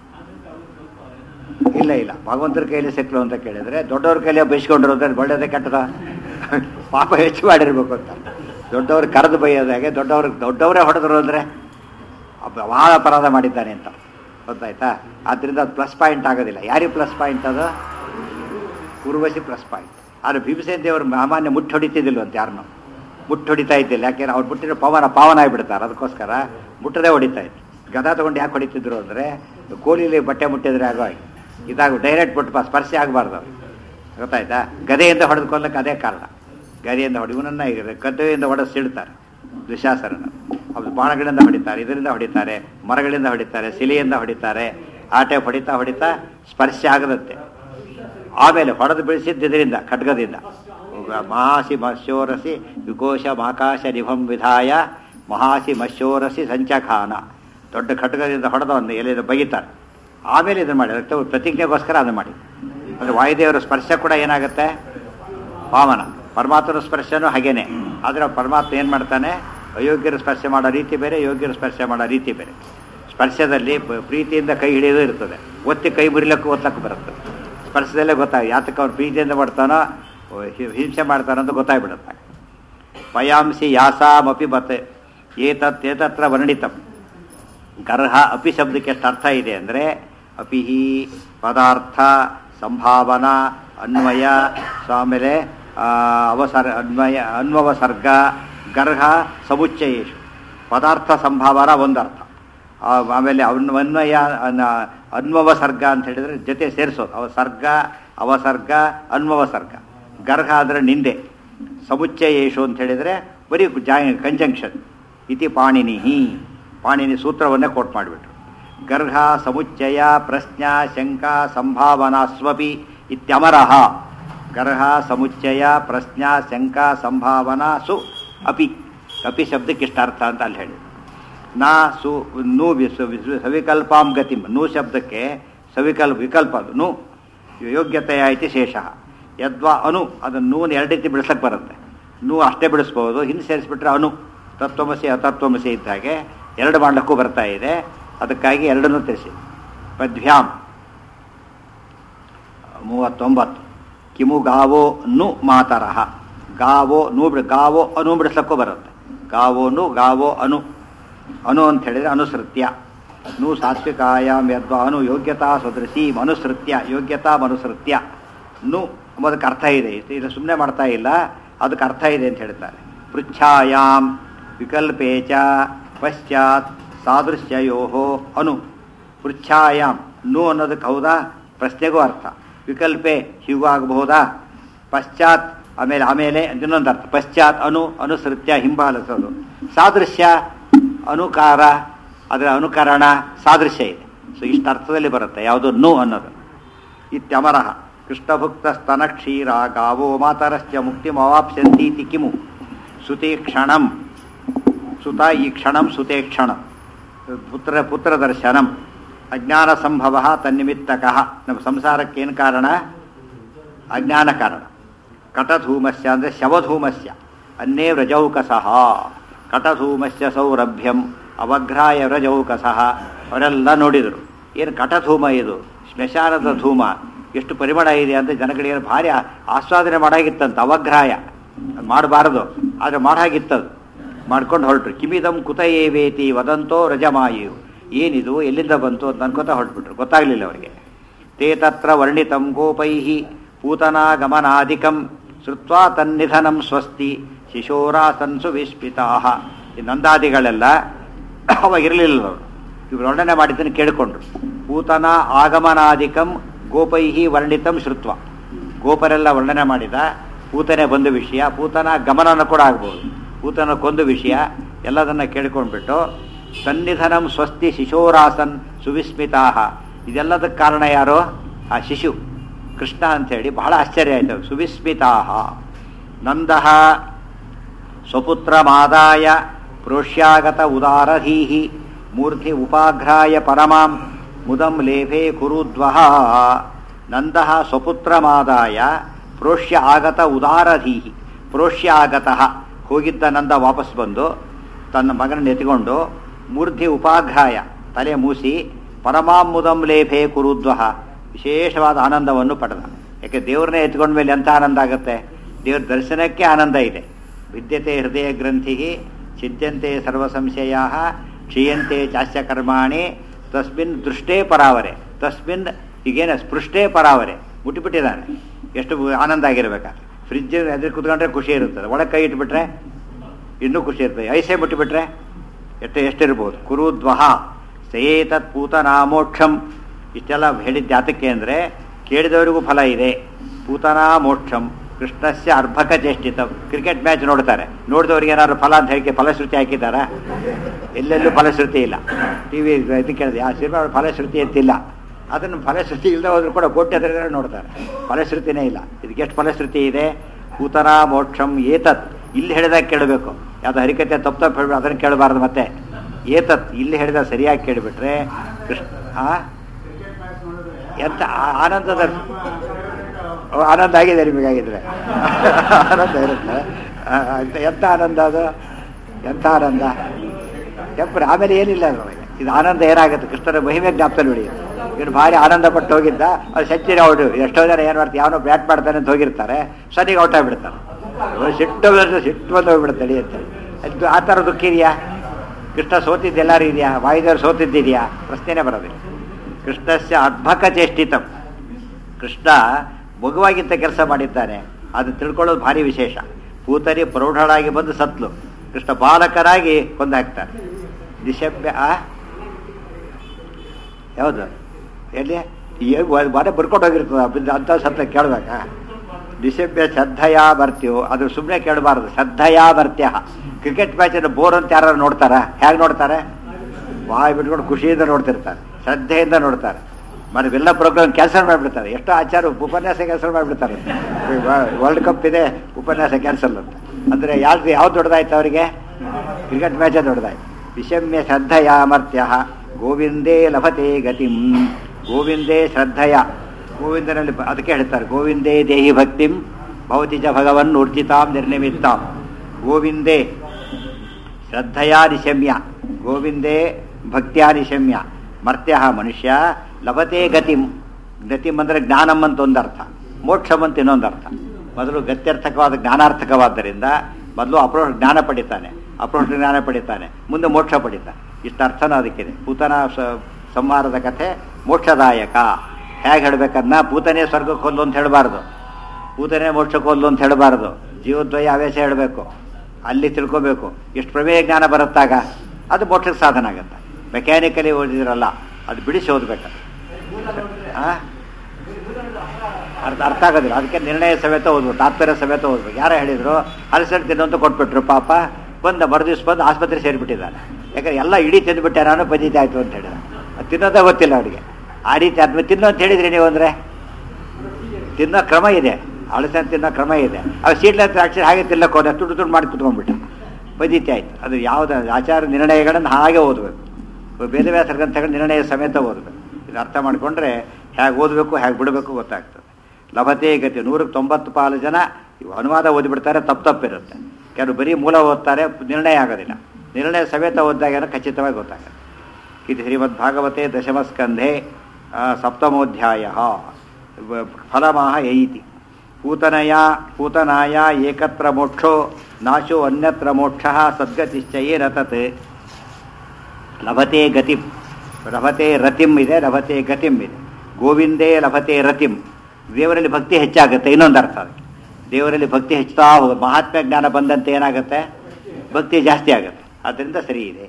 ಇಲ್ಲ ಇಲ್ಲ ಭಗವಂತರ ಕೈಯಲ್ಲಿ ಸಿಕ್ಲು ಅಂತ ಕೇಳಿದ್ರೆ ದೊಡ್ಡವ್ರ ಕೈಲಿ ಬೈಸ್ಕೊಂಡ್ರು ಅಂದ್ರೆ ಒಳ್ಳೇದೇ ಕೆಟ್ಟದ ಪಾಪ ಹೆಚ್ಚು ಮಾಡಿರ್ಬೇಕು ಅಂತ ದೊಡ್ಡವ್ರು ಕರೆದು ಬೈಯೋದು ಹಾಗೆ ದೊಡ್ಡವ್ರಿಗೆ ದೊಡ್ಡವರೇ ಹೊಡೆದ್ರು ಅಂದರೆ ಬಹಳ ಅಪರಾಧ ಮಾಡಿದ್ದಾನೆ ಅಂತ ಗೊತ್ತಾಯ್ತಾ ಆದ್ದರಿಂದ ಅದು ಪ್ಲಸ್ ಪಾಯಿಂಟ್ ಆಗೋದಿಲ್ಲ ಯಾರಿಗೆ ಪ್ಲಸ್ ಪಾಯಿಂಟ್ ಅದು ಉರ್ವಶಿ ಪ್ಲಸ್ ಪಾಯಿಂಟ್ ಆದರೆ ಭೀಮಸೇನ ದೇವರು ಸಾಮಾನ್ಯ ಮುಟ್ಟು ಹೊಡಿತಿದ್ದಿಲ್ಲ ಅಂತ ಯಾರನ್ನು ಮುಟ್ಟು ಹೊಡಿತಾ ಇದ್ದಿಲ್ಲ ಯಾಕೆಂದ್ರೆ ಅವ್ರು ಮುಟ್ಟಿರೋ ಪವನ ಪಾವನ ಆಗಿಬಿಡ್ತಾರೆ ಅದಕ್ಕೋಸ್ಕರ ಮುಟ್ಟದೇ ಹೊಡಿತಾ ಇತ್ತು ಗದಾ ತಗೊಂಡು ಯಾಕೆ ಹೊಡಿತಿದ್ರು ಅಂದರೆ ಕೋಲಿಲಿ ಬಟ್ಟೆ ಮುಟ್ಟಿದ್ರೆ ಆಗೋ ಹಾಗೆ ಇದಾಗ ಡೈರೆಕ್ಟ್ ಬಿಟ್ಟು ಸ್ಪರ್ಶೆ ಆಗಬಾರ್ದು ಅವ್ರಿಗೆ ಗೊತ್ತಾಯ್ತಾ ಗದೆಯಿಂದ ಹೊಡೆದುಕೊಳ್ಳಕ್ಕೆ ಅದೇ ಕಾರಣ ಗದೆಯಿಂದ ಹೊಡಿ ಇವನನ್ನ ಈಗ ಗದ್ದೆಯಿಂದ ಹೊಡೆದು ಸಿಡ್ತಾರೆ ದುಶಾಸರನ ಅವ್ರು ಬಾಣಗಳಿಂದ ಹೊಡಿತಾರೆ ಇದರಿಂದ ಹೊಡಿತಾರೆ ಮರಗಳಿಂದ ಹೊಡಿತಾರೆ ಸಿಲಿಯಿಂದ ಹೊಡಿತಾರೆ ಆಟೆ ಹೊಡಿತಾ ಹೊಡಿತಾ ಸ್ಪರ್ಶ ಆಗದಂತೆ ಆಮೇಲೆ ಹೊಡೆದು ಬೀಳಿಸಿದ್ದು ಇದರಿಂದ ಖಡ್ಗದಿಂದ ಮಹಾಸಿ ಮಶ್ಯೋರಸಿ ವಿಕೋಶ ಮಾಕಾಶ ನಿಭಂ ವಿಧಾಯ ಮಹಾಸಿ ಮಶ್ಯೋರಸಿ ಸಂಚಖಾನ ದೊಡ್ಡ ಖಡ್ಗದಿಂದ ಹೊಡೆದ ಒಂದು ಎಲೆಯಿಂದ ಬೈತಾರೆ ಆಮೇಲೆ ಇದನ್ನು ಮಾಡಿ ಅದಕ್ಕೆ ಪ್ರತಿಜ್ಞೆಗೋಸ್ಕರ ಅದನ್ನು ಮಾಡಿ ಅಂದರೆ ವಾಯುದೇವರ ಸ್ಪರ್ಶ ಕೂಡ ಏನಾಗುತ್ತೆ ಪಾವನ ಪರಮಾತ್ಮನ ಸ್ಪರ್ಶನೂ ಹಾಗೇನೆ ಆದರೆ ಪರಮಾತ್ಮ ಏನು ಮಾಡ್ತಾನೆ ಅಯೋಗ್ಯರ ಸ್ಪರ್ಶ ಮಾಡೋ ರೀತಿ ಬೇರೆ ಯೋಗ್ಯರ ಸ್ಪರ್ಶ ಮಾಡೋ ರೀತಿ ಬೇರೆ ಸ್ಪರ್ಶದಲ್ಲಿ ಪ- ಪ್ರೀತಿಯಿಂದ ಕೈ ಹಿಡಿಯೋದು ಇರ್ತದೆ ಒತ್ತಿ ಕೈ ಮುರಿಲಕ್ಕೂ ಒತ್ತಕ್ಕೆ ಬರುತ್ತೆ ಸ್ಪರ್ಶದಲ್ಲೇ ಗೊತ್ತಾಗ ಯಾತಕ್ಕೆ ಅವ್ನು ಪ್ರೀತಿಯಿಂದ ಮಾಡ್ತಾನೋ ಹಿ- ಹಿಂಸೆ ಮಾಡ್ತಾನೋ ಅಂತ ಗೊತ್ತಾಗ್ಬಿಡುತ್ತೆ ಪಯಾಂಸಿ ಯಾಸಾಮಪಿ ಬತ್ತೆ ಏತತ್ ಏತತ್ರ ವರ್ಣಿತಂ ಗರ್ಹ ಅಪಿ ಶಬ್ದಕ್ಕೆ ಎಷ್ಟು ಅರ್ಥ ಇದೆ ಅಂದರೆ ಅಪಿಹಿ ಪದಾರ್ಥ ಸಂಭಾವನಾ ಅನ್ವಯ ಸೊ ಆಮೇಲೆ ಆ, ಅವಸರ ಅನ್ವಯ ಅನ್ವವಸರ್ಗ ಗರ್ಹ ಸಮುಚ್ಚಯೇಶು ಪದಾರ್ಥ ಸಂಭಾವನಾ ಒಂದರ್ಥ ಆ, ಆಮೇಲೆ ಅನ್ ಅನ್ವಯ ಅನ- ಅನ್ವವಸರ್ಗ ಅಂತ ಹೇಳಿದರೆ ಜೊತೆ ಸೇರಿಸೋದು ಅವಸರ್ಗ ಅವಸರ್ಗ ಅನ್ವವಸರ್ಗ ಗರ್ಹ ಅಂದರೆ ನಿಂದೆ ಸಮುಚ್ಚಯೇಶು ಅಂತ ಹೇಳಿದರೆ ಬರೀ ಜಾಯ್ ಕಂಜಂಕ್ಷನ್ ಇತಿ ಪಾಣಿನಿಹಿ ಪಾಣಿನಿ ಸೂತ್ರವನ್ನೇ ಕೋಟ್ ಮಾಡಿಬಿಟ್ರು ಗರ್ಹ ಸಮುಚ್ಚಯ ಪ್ರಶ್ನಾ ಶಂಕಾ ಸಂಭಾವನಾ ಸ್ವಪಿ ಇತ್ಯಮರಹ ಗರ್ಹ ಸಮುಚ್ಚಯ ಪ್ರಶ್ನಾ ಶಂಕಾ ಸಂಭಾವನಾ ಸು ಅಪಿ ಅಪಿ ಶಬ್ದಕ್ಕೆ ಇಷ್ಟ ಅರ್ಥ ಅಂತ ಅಲ್ಲಿ ಹೇಳಿ ನಾ ಸು ನು ವಿಸ್- ವಿಸ್- ಸವಿಕಲ್ಪಾಂ ಗತಿಂ ನು ಶಬ್ದಕ್ಕೆ ಸವಿಕಲ್ಪ ವಿಕಲ್ಪ ಅದು ನು ಯೋಗ್ಯತೆಯ ಇತಿ ಶೇಷ ಯದ್ವಾ ಅನು ಅದನ್ನು ನೂನ್ ಎರಡು ರೀತಿ ಬಿಡಿಸಕ್ಕೆ ಬರುತ್ತೆ ನೂ ಅಷ್ಟೇ ಬಿಡಿಸ್ಬೋದು ಹಿಂದೆ ಸೇರಿಸ್ಬಿಟ್ರೆ ಅನು ತತ್ವಮಸಿ ಅತತ್ವಮಸಿ ಇದ್ದ ಹಾಗೆ ಎರಡು ಮಾಡಲಿಕ್ಕೂ ಬರ್ತಾ ಇದೆ ಅದಕ್ಕಾಗಿ ಎರಡನ್ನೂ ತಿಳಿಸಿ ಪದ್ಭ್ಯಾಂ ಮೂವತ್ತೊಂಬತ್ತು ಕಿಮು ಗಾವೋ ನು ಮಾತರಹ ಗಾವೋ ನೂ ಬಿಡ ಗಾವೋ ಅನು ಬಿಡಿಸ್ಲಕ್ಕೂ ಬರುತ್ತೆ ಗಾವೋ ನು ಗಾವೋ ಅನು ಅನು ಅಂತ ಹೇಳಿದ್ರೆ ಅನುಸೃತ್ಯ ನು ಸಾತ್ವಿಕಾಯಾಮ್ ಯದ್ವ ಅನು ಯೋಗ್ಯತಾ ಸದೃಶಿ ಮನುಸೃತ್ಯ ಯೋಗ್ಯತಾ ಮನುಸೃತ್ಯ ನು ಅದಕ್ಕೆ ಅರ್ಥ ಇದೆ ಇದು ಸುಮ್ಮನೆ ಮಾಡ್ತಾ ಇಲ್ಲ ಅದಕ್ಕೆ ಅರ್ಥ ಇದೆ ಅಂತ ಹೇಳ್ತಾರೆ ಪೃಚ್ಛಾಯಾಮ್ ವಿಕಲ್ಪೇ ಚ ಪಶ್ಚಾತ್ ಸಾದೃಶ್ಯಯೋ ಅನು ಪೃಚ್ಛಾಯಾಮ್ ನು ಅನ್ನೋದಕ್ಕೆ ಹೌದಾ ಪ್ರಶ್ನೆಗೂ ಅರ್ಥ ವಿಕಲ್ಪೆ ಹೀಗೂ ಆಗಬಹುದಾ ಪಶ್ಚಾತ್ ಆಮೇಲೆ ಆಮೇಲೆ ಇನ್ನೊಂದು ಅರ್ಥ ಪಶ್ಚಾತ್ ಅನು ಅನುಸೃತ್ಯ ಹಿಂಬಾಲಿಸೋದು ಸಾದೃಶ್ಯ ಅನುಕಾರ ಅದರ ಅನುಕರಣ ಸಾದೃಶ್ಯ ಇದೆ ಸೊ ಇಷ್ಟು ಅರ್ಥದಲ್ಲಿ ಬರುತ್ತೆ ಯಾವುದು ನು ಅನ್ನೋದು ಇತ್ಯಮರಃ ಕೃಷ್ಣಭುಕ್ತ ಸ್ತನ ಕ್ಷೀರ ಗಾವೋ ಮಾತರಶ್ಚ ಮುಕ್ತಿಮವಾಪ್ಸ್ಯಂತೀತಿ ಕಿಮು ಸುತಿ ಕ್ಷಣಂ ಸುತ ಈ ಕ್ಷಣಂ ಸುತೆ ಕ್ಷಣಂ ಪುತ್ರ ಪುತ್ರ ದರ್ಶನಂ ಅಜ್ಞಾನ ಸಂಭವ ತನ್ನಿಮಿತ್ತಕಃ ನಮ್ಮ ಸಂಸಾರಕ್ಕೇನು ಕಾರಣ ಅಜ್ಞಾನ ಕಾರಣ ಕಟಧೂಮಸ್ಯ ಅಂದರೆ ಶವಧೂಮಸ್ಯ ಅನ್ನೇ ವ್ರಜೌಕಸಃ ಕಟಧೂಮಸ್ಯ ಸೌರಭ್ಯಂ ಅವಘ್ರಾಯ ವ್ರಜೌಕಸಃ ಅವರೆಲ್ಲ ನೋಡಿದರು ಏನು ಕಟಧೂಮ ಇದು ಸ್ಮಶಾನದ ಧೂಮ ಎಷ್ಟು ಪರಿಮಳ ಇದೆ ಅಂತ ಜನಗಳಿಗೆ ಭಾರಿ ಆಸ್ವಾದನೆ ಮಾಡಾಗಿತ್ತಂತ ಅವಘ್ರಾಯ ಮಾಡಬಾರದು ಆದರೆ ಮಾಡಾಗಿತ್ತದು ಮಾಡ್ಕೊಂಡು ಹೊರಟ್ರು ಕಿಮಿದಂ ಕುತ ಏವೇತಿ ವದಂತೋ ರಜಮಾಯು ಏನಿದು ಎಲ್ಲಿಂದ ಬಂತು ಅಂತ ಅನ್ಕೋತಾ ಹೊರಟ್ಬಿಟ್ರು ಗೊತ್ತಾಗಲಿಲ್ಲ ಅವರಿಗೆ ತೇ ತತ್ರ ವರ್ಣಿತಂ ಗೋಪೈ ಪೂತನಾಗಮನಾದಿಕಂ ಶ್ರುತ್ವಾ ತನ್ನಿಧನಂ ಸ್ವಸ್ತಿ ಶಿಶೋರಾಸನ್ ಸುವಿಸ್ಮಿತಾ ಈ ನಂದಾದಿಗಳೆಲ್ಲ ಅವಾಗ ಇರಲಿಲ್ಲ ಅವರು ಇವರು ವರ್ಣನೆ ಮಾಡಿದ್ದನ್ನು ಕೇಳಿಕೊಂಡ್ರು ಪೂತನ ಆಗಮನಾದಿಕಂ ಗೋಪೈ ವರ್ಣಿತಂ ಶ್ರುತ್ವ ಗೋಪರೆಲ್ಲ ವರ್ಣನೆ ಮಾಡಿದ ಪೂತನೆ ಬಂದ ವಿಷಯ ಪೂತನ ಗಮನನ ಕೂಡ ಆಗ್ಬೋದು ಪೂತನ ಕೊಂದು ವಿಷಯ ಎಲ್ಲದನ್ನ ಕೇಳ್ಕೊಂಡ್ಬಿಟ್ಟು ಸನ್ನಿಧನಂ ಸ್ವಸ್ತಿ ಶಿಶೋರಾಸನ್ ಸುವಿಸ್ಮಿತಾ ಇದೆಲ್ಲದಕ್ಕೆ ಕಾರಣ ಯಾರು ಆ ಶಿಶು ಕೃಷ್ಣ ಅಂಥೇಳಿ ಬಹಳ ಆಶ್ಚರ್ಯ ಆಯಿತು ಸುವಿಸ್ಮಿತಾ ನಂದಃ ಸ್ವಪುತ್ರಮಾದಾಯ ಪ್ರೋಷ್ಯಾಗತ ಉದಾರಧೀಹಿ ಮೂರ್ತಿ ಉಪಾಘ್ರಾಯ ಪರಮಾಂ ಮುದಂ ಲೇಭೆ ಕುರುದ್ವಹ ನಂದಃ ಸ್ವಪುತ್ರಮಾದಾಯ ಪ್ರೋಷ್ಯ ಆಗತ ಉದಾರಧೀಹಿ ಪ್ರೋಷ್ಯ ಆಗತಃ ಹೋಗಿದ್ದ ನಂದ ವಾಪಸ್ ಬಂದು ತನ್ನ ಮಗನನ್ನು ಎತ್ಕೊಂಡು ಮೂರ್ತಿ ಉಪಾಘ್ರಾಯ ತಲೆ ಮೂಸಿ ಪರಮಾಮುದಂ ಲೇಭೆ ಕುರುದ್ವಹ ವಿಶೇಷವಾದ ಆನಂದವನ್ನು ಪಡೆದ ಯಾಕೆ ದೇವ್ರನ್ನೇ ಎತ್ಕೊಂಡ ಮೇಲೆ ಎಂಥ ಆನಂದ ಆಗುತ್ತೆ ದೇವ್ರ ದರ್ಶನಕ್ಕೆ ಆನಂದ ಇದೆ ವಿದ್ಯತೆ ಹೃದಯ ಗ್ರಂಥಿ ಚಿದ್ಯಂತೆ ಸರ್ವ ಸಂಶಯ ಕ್ಷೀಯಂತೆ ಚಾಸ್ಯ ಕರ್ಮಾಣಿ ತಸ್ಮಿನ್ ದೃಷ್ಟೇ ಪರಾವರೆ ತಸ್ಮಿನ್ ಈಗೇನ ಸ್ಪೃಷ್ಟೇ ಪರಾವರೆ ಮುಟ್ಟಿಬಿಟ್ಟಿದ್ದಾನೆ ಎಷ್ಟು ಆನಂದ ಆಗಿರ್ಬೇಕಾದ್ರೆ ಫ್ರಿಜ್ ಎದುರು ಕುತ್ಕೊಂಡ್ರೆ ಖುಷಿ ಇರುತ್ತದೆ ಒಳಗೆ ಕೈ ಇಟ್ಬಿಟ್ರೆ ಇನ್ನೂ ಖುಷಿ ಇರ್ತದೆ ಐಸೆ ಮುಟ್ಟಿಬಿಟ್ರೆ ಎಷ್ಟು ಎಷ್ಟಿರ್ಬೋದು ಕುರುದ್ವಹ ಸೇತತ್ ಪೂತನಾ ಮೋಕ್ಷಂ ಇಷ್ಟೆಲ್ಲ ಹೇಳಿದ್ದು ಯಾತಕ್ಕೆ ಅಂದರೆ ಕೇಳಿದವರಿಗೂ ಫಲ ಇದೆ ಪೂತನಾ ಮೋಕ್ಷಂ ಕೃಷ್ಣಸ್ಯ ಅರ್ಭಕ ಚೇಷ್ಟಿತ ಕ್ರಿಕೆಟ್ ಮ್ಯಾಚ್ ನೋಡ್ತಾರೆ ನೋಡಿದವ್ರಿಗೆ ಏನಾದ್ರು ಫಲ ಅಂತ ಹೇಳಿ ಫಲಶ್ರುತಿ ಹಾಕಿದ್ದಾರಾ ಎಲ್ಲೆಲ್ಲೂ ಫಲಶ್ರುತಿ ಇಲ್ಲ ಟಿ ವಿ ಇದು ಕೇಳಿದೆ ಆ ಸಿನಿಮಾ ಫಲಶ್ರುತಿ ಅಂತಿಲ್ಲ ಅದನ್ನು ಫಲಶ್ರುತಿ ಇಲ್ಲದೆ ಹೋದ್ರು ಕೂಡ ಕೋಟ್ಯ ಹತ್ರ ನೋಡ್ತಾರೆ ಫಲಶ್ರುತಿನೇ ಇಲ್ಲ ಇದಕ್ಕೆ ಎಷ್ಟು ಫಲಶ್ರುತಿ ಇದೆ ಪೂತನಾ ಮೋಕ್ಷಂ ಏತತ್ ಇಲ್ಲಿ ಹೇಳಿದಾಗ ಕೇಳಬೇಕು ಯಾವ್ದು ಹರಿಕತೆ ತಪ್ಪು ತಪ್ಪು ಹೇಳ್ಬಿಟ್ಟು ಅದನ್ನು ಕೇಳಬಾರ್ದು ಮತ್ತೆ ಏತತ್ ಇಲ್ಲಿ ಹೇಳಿದಾಗ ಸರಿಯಾಗಿ ಕೇಳಿಬಿಟ್ರೆ ಕೃಷ್ಣ ಆ ಎಂತ ಆ- ಆನಂದದ ಓ, ಆನಂದ ಆಗಿದೆ ನಿಮಗಾಗಿದ್ರೆ ಆನಂದ ಇರುತ್ತೆ ಆ, ಎಂತ ಎಂತ ಆನಂದ ಅದು ಎಂತ ಆನಂದ ಕೆಂಪರೆ ಆಮೇಲೆ ಏನಿಲ್ಲ ಅದರೊಳಗೆ ಇದು ಆನಂದ ಏನಾಗುತ್ತೆ ಕೃಷ್ಣನ ಮಹಿಮೆ ಜ್ಞಾಪದಲ್ಲಿ ನೋಡಿ ಇವನು ಭಾರಿ ಆನಂದ ಪಟ್ಟು ಹೋಗಿದ್ದ ಅದು ಸೆಂಚುರಿ ಔಟ್ ಎಷ್ಟೋ ಜನ ಏನು ಮಾಡ್ತಾರೆ ಯಾವನೋ ಬ್ಯಾಟ್ ಮಾಡ್ತಾನೆ ಅಂತ ಹೋಗಿರ್ತಾರೆ ಸನಿಗೆ ಔಟ್ ಆಗಿಬಿಡ್ತಾರೆ ಇವ್ರು ಸಿಟ್ಟು ಬಂದ್ರೆ ಸಿಟ್ಟು ಬಂದು ಹೋಗ್ಬಿಡುತ್ತೆ ನಡೆಯುತ್ತೆ ಅದು ಆ ಥರ ದುಃಖ ಇದೆಯಾ ಕೃಷ್ಣ ಸೋತಿದ್ದು ಎಲ್ಲರೂ ಇದೆಯಾ ವಾಯುದೇವರು ಸೋತಿದ್ದಿದೆಯಾ ಪ್ರಶ್ನೆನೇ ಬರೋದಿಲ್ಲ ಕೃಷ್ಣಸ್ಯ ಅರ್ಭಕ ಚೇಷ್ಟಿತಂ ಕೃಷ್ಣ ಮಗುವಾಗಿದ್ದ ಕೆಲಸ ಮಾಡಿದ್ದಾನೆ ಅದು ತಿಳ್ಕೊಳ್ಳೋದು ಭಾರಿ ವಿಶೇಷ ಪೂತರಿ ಪ್ರೌಢಳಾಗಿ ಬಂದು ಸತ್ಲು ಕೃಷ್ಣ ಬಾಲಕರಾಗಿ ಕೊಂದಾಕ್ತಾನೆ ದಿಶಭ್ಯ ಆ? ಯಾವುದು ಎಲ್ಲಿ ಮನೆ ಬರ್ಕೊಂಡು ಹೋಗಿರ್ತದ ಅಂತ ಸತ್ಲ ಕೇಳ್ಬೇಕಾ ದಿಶಭ್ಯ ಶ್ರದ್ಧಯಾ ಬರ್ತೀವೋ ಅದು ಸುಮ್ಮನೆ ಕೇಳಬಾರ್ದು ಶ್ರದ್ಧಯಾ ಬರ್ತ್ಯ ಕ್ರಿಕೆಟ್ ಮ್ಯಾಚನ್ನು ಬೋರ್ ಅಂತ ಯಾರು ನೋಡ್ತಾರ ಹೇಗೆ ನೋಡ್ತಾರೆ ಬಾಯ್ ಬಿಟ್ಕೊಂಡು ಖುಷಿಯಿಂದ ನೋಡ್ತಿರ್ತಾರೆ ಶ್ರದ್ಧೆಯಿಂದ ನೋಡ್ತಾರೆ ಮತ್ತೆ ಎಲ್ಲ ಪ್ರೋಗ್ರಾಮ್ ಕ್ಯಾನ್ಸಲ್ ಮಾಡಿಬಿಡ್ತಾರೆ ಎಷ್ಟೋ ಆಚಾರ ಉಪನ್ಯಾಸ ಕ್ಯಾನ್ಸಲ್ ಮಾಡಿಬಿಡ್ತಾರೆ ವರ್ಲ್ಡ್ ಕಪ್ ಇದೆ ಉಪನ್ಯಾಸ ಕ್ಯಾನ್ಸಲ್ ಅಂತ ಅಂದರೆ ಯಾವ್ದು ಯಾವ್ದು ದೊಡ್ಡದಾಯ್ತು ಅವರಿಗೆ ಕ್ರಿಕೆಟ್ ಮ್ಯಾಚೇ ದೊಡ್ಡದಾಯ್ತು ವಿಷಮ್ಯ ಶ್ರದ್ಧೆಯ ಮರ್ತ್ಯ ಗೋವಿಂದೇ ಲಭತೆ ಗತಿಂ ಗೋವಿಂದೇ ಶ್ರದ್ಧೆಯ ಗೋವಿಂದನಲ್ಲಿ ಬ- ಅದಕ್ಕೆ ಹೇಳ್ತಾರೆ ಗೋವಿಂದೇ ದೇಹಿ ಭಕ್ತಿಂ ಭವತಿ ಚ ಭಗವನ್ ಊರ್ಜಿತಾಂ ನಿರ್ನಿಮಿತ್ತಾಂ ಗೋವಿಂದೇ ಶ್ರದ್ಧೆಯಾ ನಿಶಮ್ಯ ಗೋವಿಂದೇ ಭಕ್ತ್ಯಾ ನಿಶಮ್ಯ ಮರ್ತ್ಯ ಮನುಷ್ಯ ಲಭತೆ ಗತಿಂ ಗತಿಂ ಅಂದರೆ ಜ್ಞಾನಂ ಅಂತ ಒಂದರ್ಥ ಮೋಕ್ಷಂ ಅಂತ ಇನ್ನೊಂದರ್ಥ ಮೊದಲು ಗತ್ಯರ್ಥಕವಾದ ಜ್ಞಾನಾರ್ಥಕವಾದ್ದರಿಂದ ಮೊದಲು ಅಪ್ರೋಷ ಜ್ಞಾನ ಪಡಿತಾನೆ ಅಪ್ರೋಷ ಜ್ಞಾನ ಪಡಿತಾನೆ ಮುಂದೆ ಮೋಕ್ಷ ಪಡಿತಾನೆ ಇಷ್ಟು ಅರ್ಥನೂ ಅದಕ್ಕಿದೆ ಪೂತನ ಸ- ಸಂಹಾರದ ಕಥೆ ಮೋಕ್ಷದಾಯಕ ಹೇಗೆ ಹೇಳ್ಬೇಕನ್ನ ಪೂತನೇ ಸ್ವರ್ಗಕ್ಕೆ ಹೋದ್ಲು ಅಂತ ಹೇಳಬಾರ್ದು ಪೂತನೇ ಮೋಕ್ಷಕ್ಕೆ ಹೋದ್ಲು ಅಂತ ಹೇಳಬಾರ್ದು ಜೀವದ್ವಯ ಆವೇಶ ಹೇಳಬೇಕು ಅಲ್ಲಿ ತಿಳ್ಕೋಬೇಕು ಎಷ್ಟು ಪ್ರಮೇಯ ಜ್ಞಾನ ಬರುತ್ತಾಗ ಅದು ಮೋಕ್ಷಕ್ಕೆ ಸಾಧನ ಆಗುತ್ತೆ ಮೆಕ್ಯಾನಿಕಲಿ ಓದಿದ್ರಲ್ಲ ಅದು ಬಿಡಿಸಿ ಓದ್ಬೇಕು ಆ? ಅರ್ಥ ಅರ್ಥ ಆಗೋದಿಲ್ಲ ಅದಕ್ಕೆ ನಿರ್ಣಯ ಸಮೇತ ಓದ್ಬೇಕು ತಾತ್ಪರ್ಯ ಸಮೇತ ಓದ್ಬೇಕು ಯಾರೋ ಹೇಳಿದ್ರು ಅಲಸಡ್ ತಿನ್ನೋಂತ ಕೊಟ್ಬಿಟ್ರು ಪಾಪ ಬಂದ ಮರುದಿವ್ಸ ಬಂದು ಆಸ್ಪತ್ರೆ ಸೇರಿಬಿಟ್ಟಿದ್ದಾನೆ ಯಾಕಂದ್ರೆ ಎಲ್ಲ ಇಡೀ ತಿಂದುಬಿಟ್ಟೆ ನಾನು ಪಂಜಿತ ಆಯ್ತು ಅಂತ ಹೇಳಿದ ಅದು ತಿನ್ನೋದೇ ಗೊತ್ತಿಲ್ಲ ಅವರಿಗೆ ಆ ರೀತಿ ಆದ್ಮೇಲೆ ತಿನ್ನೋ ಅಂತ ಹೇಳಿದ್ರಿ ನೀವು ಅಂದರೆ ತಿನ್ನೋ ಕ್ರಮ ಇದೆ ಅಳಸನ್ ತಿನ್ನೋ ಕ್ರಮ ಇದೆ ಅವು ಸೀಟ್ಲ ದ್ರಾಕ್ಷಿ ಹಾಗೆ ತಿನ್ನಕ್ಕೆ ಹೋದ ತುಡು ತುಡು ಮಾಡಿ ಕುತ್ಕೊಂಡ್ಬಿಟ್ಟ ಪದ್ಧತಿ ಆಯ್ತು ಅದು ಯಾವ್ದು ಆಚಾರ ನಿರ್ಣಯಗಳನ್ನು ಹಾಗೆ ಓದಬೇಕು ವೇದವ್ಯಾಸರ ಗ್ರಂಥಗಳ ನಿರ್ಣಯ ಸಮೇತ ಓದಬೇಕು ಇದು ಅರ್ಥ ಮಾಡಿಕೊಂಡ್ರೆ ಹೇಗೆ ಓದಬೇಕು ಹೇಗೆ ಬಿಡಬೇಕು ಗೊತ್ತಾಗ್ತದೆ ಲಭತೆ ಗತಿ ನೂರಕ್ಕೆ ತೊಂಬತ್ತು ಪಾಲು ಜನ ಇವು ಅನುವಾದ ಓದಿಬಿಡ್ತಾರೆ ತಪ್ಪು ತಪ್ಪಿರುತ್ತೆ ಕೆಲವು ಬರೀ ಮೂಲ ಓದ್ತಾರೆ ನಿರ್ಣಯ ಆಗೋದಿಲ್ಲ ನಿರ್ಣಯ ಸಮೇತ ಓದಿದಾಗ ಖಚಿತವಾಗಿ ಗೊತ್ತಾಗುತ್ತೆ ಇದು ಶ್ರೀಮದ್ ಭಾಗವತೆ ದಶಮಸ್ಕಂಧೆ ಆ, ಸಪ್ತಮೋಧ್ಯಾಯ ವ- ಫಲಮಾಹ ಯೈತಿ ಪೂತನಯ ಪೂತನಾಯ ಏಕತ್ರ ಮೋಕ್ಷೋ ನಾಶೋ ಅನ್ಯತ್ರ ಮೋಕ್ಷ ಸದ್ಗತಿಶ್ಚಯೇನ ತತ್ ಲಭತೆ ಗತಿಂ ಲಭತೆ ರತಿಂ ಇದೆ ಲಭತೆ ಗತಿಂ ಇದೆ ಗೋವಿಂದೇ ಲಭತೆ ರತಿಂ ದೇವರಲ್ಲಿ ಭಕ್ತಿ ಹೆಚ್ಚಾಗುತ್ತೆ ಇನ್ನೊಂದು ಅರ್ಥ ಅದಕ್ಕೆ ದೇವರಲ್ಲಿ ಭಕ್ತಿ ಹೆಚ್ಚುತ್ತಾ ಹೋಗುತ್ತೆ ಮಹಾತ್ಮ ಜ್ಞಾನ ಬಂದಂತೆ ಏನಾಗುತ್ತೆ ಭಕ್ತಿ ಜಾಸ್ತಿ ಆಗುತ್ತೆ ಆದ್ದರಿಂದ ಸರಿ ಇದೆ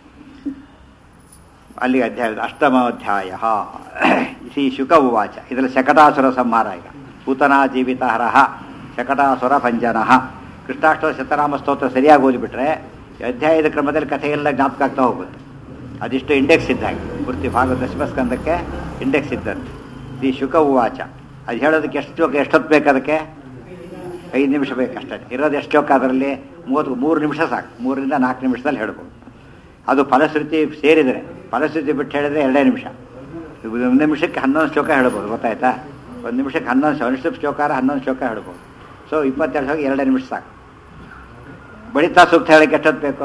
ಅಲ್ಲಿ ಅಧ್ಯಾಯ ಅಷ್ಟಮ ಅಧ್ಯಾಯ ಶ್ರೀ ಶುಕ ಉವಾಚ ಇದರಲ್ಲಿ ಶಕಟಾಸುರ ಸಂಹಾರ ಈಗ ಪೂತನಾ ಜೀವಿತ ಹರಹ ಶಕಟಾಸುರ ಭಂಜನ ಕೃಷ್ಣಾಷ್ಟೋ ಶತನಾಮ ಸ್ತೋತ್ರ ಸರಿಯಾಗಿ ಓದಿಬಿಟ್ರೆ ಈ ಅಧ್ಯಾಯದ ಕ್ರಮದಲ್ಲಿ ಕಥೆಯೆಲ್ಲ ಜ್ಞಾಪಕ ಆಗ್ತಾ ಹೋಗುತ್ತೆ ಅದಿಷ್ಟು ಇಂಡೆಕ್ಸ್ ಇದ್ದಾಗೆ ಪೂರ್ತಿ ಭಾಗ ದಶಮಸ್ಕಂದಕ್ಕೆ ಇಂಡೆಕ್ಸ್ ಇದ್ದಂತೆ ಶ್ರೀ ಶುಕ ಉವಾಚ ಅದು ಹೇಳೋದಕ್ಕೆ ಎಷ್ಟು ಎಷ್ಟೊತ್ತು ಬೇಕು ಅದಕ್ಕೆ ಐದು ನಿಮಿಷ ಬೇಕಷ್ಟೇ ಇರೋದು ಎಷ್ಟು ಶ್ಲೋಕ ಅದರಲ್ಲಿ ಮೂವತ್ತು ಮೂರು ನಿಮಿಷ ಸಾಕು ಮೂರರಿಂದ ನಾಲ್ಕು ನಿಮಿಷದಲ್ಲಿ ಹೇಳ್ಬೋದು ಅದು ಫಲಶ್ರುತಿ ಸೇರಿದರೆ ಫಲಶ್ರುತಿ ಬಿಟ್ಟು ಹೇಳಿದ್ರೆ ಎರಡೇ ನಿಮಿಷ ಒಂದು ನಿಮಿಷಕ್ಕೆ ಹನ್ನೊಂದು ಶ್ಲೋಕ ಹೇಳ್ಬೋದು ಗೊತ್ತಾಯ್ತಾ ಒಂದು ನಿಮಿಷಕ್ಕೆ ಹನ್ನೊಂದು ಅನುಷ್ಠುಪ್ ಶ್ಲೋಕಾರ ಹನ್ನೊಂದು ಶ್ಲೋಕ ಹೇಳ್ಬೋದು ಸೊ ಇಪ್ಪತ್ತೆರಡು ಶ್ಲೋಕ ಎರಡೇ ನಿಮಿಷ ಸಾಕು ಬಳಿತಾ ಸೂಕ್ತ ಹೇಳಕ್ಕೆ ಎಷ್ಟೊತ್ತು ಬೇಕು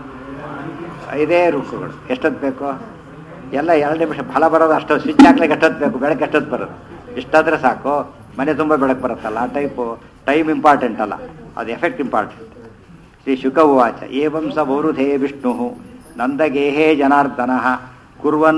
ಐದೇ ರುಕ್ಕುಗಳು ಎಷ್ಟೊತ್ತು ಬೇಕು ಎಲ್ಲ ಎರಡು ನಿಮಿಷ ಫಲ ಬರೋದು ಅಷ್ಟೊತ್ತು ಸ್ವಿಚ್ ಹಾಕ್ಲಿಕ್ಕೆ ಎಷ್ಟೊತ್ತು ಬೇಕು ಬೆಳಗ್ಗೆ ಎಷ್ಟೊತ್ತು ಬರೋದು ಇಷ್ಟಾದ್ರೆ ಸಾಕು ಮನೆ ತುಂಬ ಬೆಳಕು ಬರುತ್ತಲ್ಲ ಆ ಟೈಪು ಟೈಮ್ ಇಂಪಾರ್ಟೆಂಟ್ ಅಲ್ಲ ಅದು ಎಫೆಕ್ಟ್ ಇಂಪಾರ್ಟೆಂಟ್ ಶ್ರೀ ಶುಕ ಉವಾಚ ಏವಂ ಸ ಬಹುರುಧೇ ವಿಷ್ಣು ನಂದಗೇಹೇ ಜನಾರ್ದನ ಕುರ್ವನ್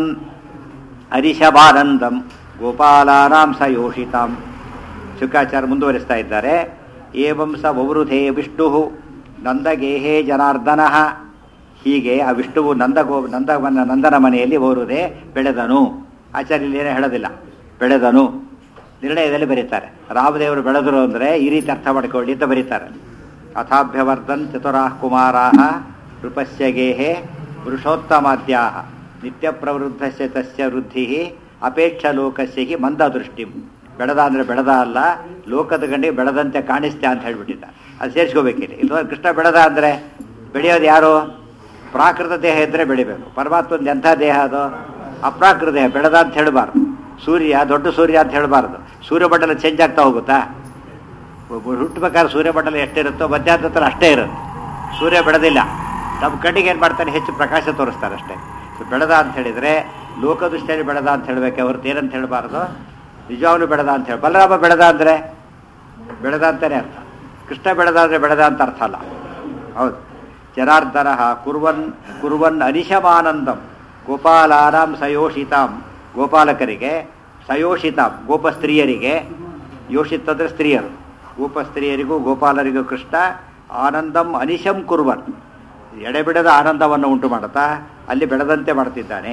ಹರಿಷಭಾನಂದಂ ಗೋಪಾಲಾನಾಂ ಸ ಯೋಷಿತಾಂ ಶುಕಾಚಾರ ಮುಂದುವರಿಸ್ತಾ ಇದ್ದಾರೆ ಏವಂ ಸ ಬಹುರುಧೇ ವಿಷ್ಣು ನಂದಗೇಹೇ ಜನಾರ್ದನ ಹೀಗೆ ಆ ವಿಷ್ಣುವು ನಂದಗೋ ನಂದವನ ನಂದನ ಮನೆಯಲ್ಲಿ ಬಹುರುಧೇ ಬೆಳೆದನು ಆಚಾರ್ಯ ಏನು ಹೇಳೋದಿಲ್ಲ ಬೆಳೆದನು ನಿರ್ಣಯದಲ್ಲಿ ಬರೀತಾರೆ ರಾಮದೇವರು ಬೆಳೆದರು ಅಂದರೆ ಈ ರೀತಿ ಅರ್ಥ ಮಾಡಿಕೊಳ್ಳಿ ಅಂತ ಬರೀತಾರೆ ಅಥಾಭ್ಯವರ್ಧನ್ ಚತುರಾಃ ಕುಮಾರಾಃ ನೃಪಸ್ಯ ಗೇಹೆ ಪುರುಷೋತ್ತಮಾದ್ಯಾ ನಿತ್ಯ ಪ್ರವೃದ್ಧಸ್ಯ ತಸ್ಯ ವೃದ್ಧಿ ಅಪೇಕ್ಷ ಲೋಕಸ್ಯ ಹಿ ಮಂದ ದೃಷ್ಟಿ ಬೆಳೆದ ಅಂದರೆ ಬೆಳೆದ ಅಲ್ಲ ಲೋಕದ ಗಂಡಿಗೆ ಬೆಳೆದಂತೆ ಕಾಣಿಸ್ತೆ ಅಂತ ಹೇಳ್ಬಿಟ್ಟಿದ್ದ ಅದು ಸೇರಿಸ್ಕೋಬೇಕಿಲ್ಲ ಇಲ್ಲ ಕೃಷ್ಣ ಬೆಳೆದ ಅಂದರೆ ಬೆಳೆಯೋದು ಯಾರು ಪ್ರಾಕೃತ ದೇಹ ಇದ್ದರೆ ಬೆಳಿಬೇಕು ಪರಮಾತ್ಮಂದು ಎಂಥ ದೇಹ ಅದು ಅಪ್ರಾಕೃತ ದೇಹ ಬೆಳೆದ ಅಂತ ಹೇಳಬಾರ್ದು ಸೂರ್ಯ ದೊಡ್ಡ ಸೂರ್ಯ ಅಂತ ಹೇಳಬಾರ್ದು ಸೂರ್ಯಮಂಡಲ ಚೇಂಜ್ ಆಗ್ತಾ ಹೋಗುತ್ತಾ ಒಬ್ಬ ಹುಟ್ಟಬೇಕಾದ್ರೆ ಸೂರ್ಯಮಂಡಲ ಎಷ್ಟಿರುತ್ತೋ ಮಧ್ಯಾಹ್ನದ ಹತ್ರ ಅಷ್ಟೇ ಇರುತ್ತೆ ಸೂರ್ಯ ಬೆಳೆದಿಲ್ಲ ನಮ್ಮ ಕಣ್ಣಿಗೆ ಏನು ಮಾಡ್ತಾನೆ ಹೆಚ್ಚು ಪ್ರಕಾಶ ತೋರಿಸ್ತಾರೆ ಅಷ್ಟೇ ಸೊ ಬೆಳೆದ ಅಂತ ಹೇಳಿದರೆ ಲೋಕದೃಷ್ಟಿಯಲ್ಲಿ ಬೆಳೆದ ಅಂತ ಹೇಳಬೇಕೆ ಹೊರತು ಏನಂತ ಹೇಳಬಾರ್ದು ನಿಜವಾಗ್ಲೂ ಬೆಳೆದ ಅಂತ ಹೇಳಿ ಬಲರಾಮ ಬೆಳೆದ ಅಂದರೆ ಬೆಳೆದ ಅಂತಲೇ ಅರ್ಥ ಕೃಷ್ಣ ಬೆಳೆದ ಅಂದರೆ ಬೆಳೆದ ಅಂತ ಅರ್ಥ ಅಲ್ಲ ಹೌದು ಜನಾರ್ದನ ಕುರ್ವನ್ ಕುರ್ವನ್ ಅನಿಶಮಾನಂದಂ ಗೋಪಾಲಾನಾಂ ಸಯೋಷಿತಾಂ ಗೋಪಾಲಕರಿಗೆ ಸಯೋಷಿತಾಂ ಗೋಪ ಸ್ತ್ರೀಯರಿಗೆ ಯೋಷಿತ್ ಅಂದರೆ ಸ್ತ್ರೀಯರು ಗೋಪ ಸ್ತ್ರೀಯರಿಗೂ ಗೋಪಾಲರಿಗೂ ಕೃಷ್ಣ ಆನಂದಂ ಅನಿಶಂ ಕುರ್ವನ್ ಎಡೆಬಿಡದ ಆನಂದವನ್ನು ಉಂಟು ಮಾಡುತ್ತಾ ಅಲ್ಲಿ ಬೆಳೆದಂತೆ ಮಾಡ್ತಿದ್ದಾನೆ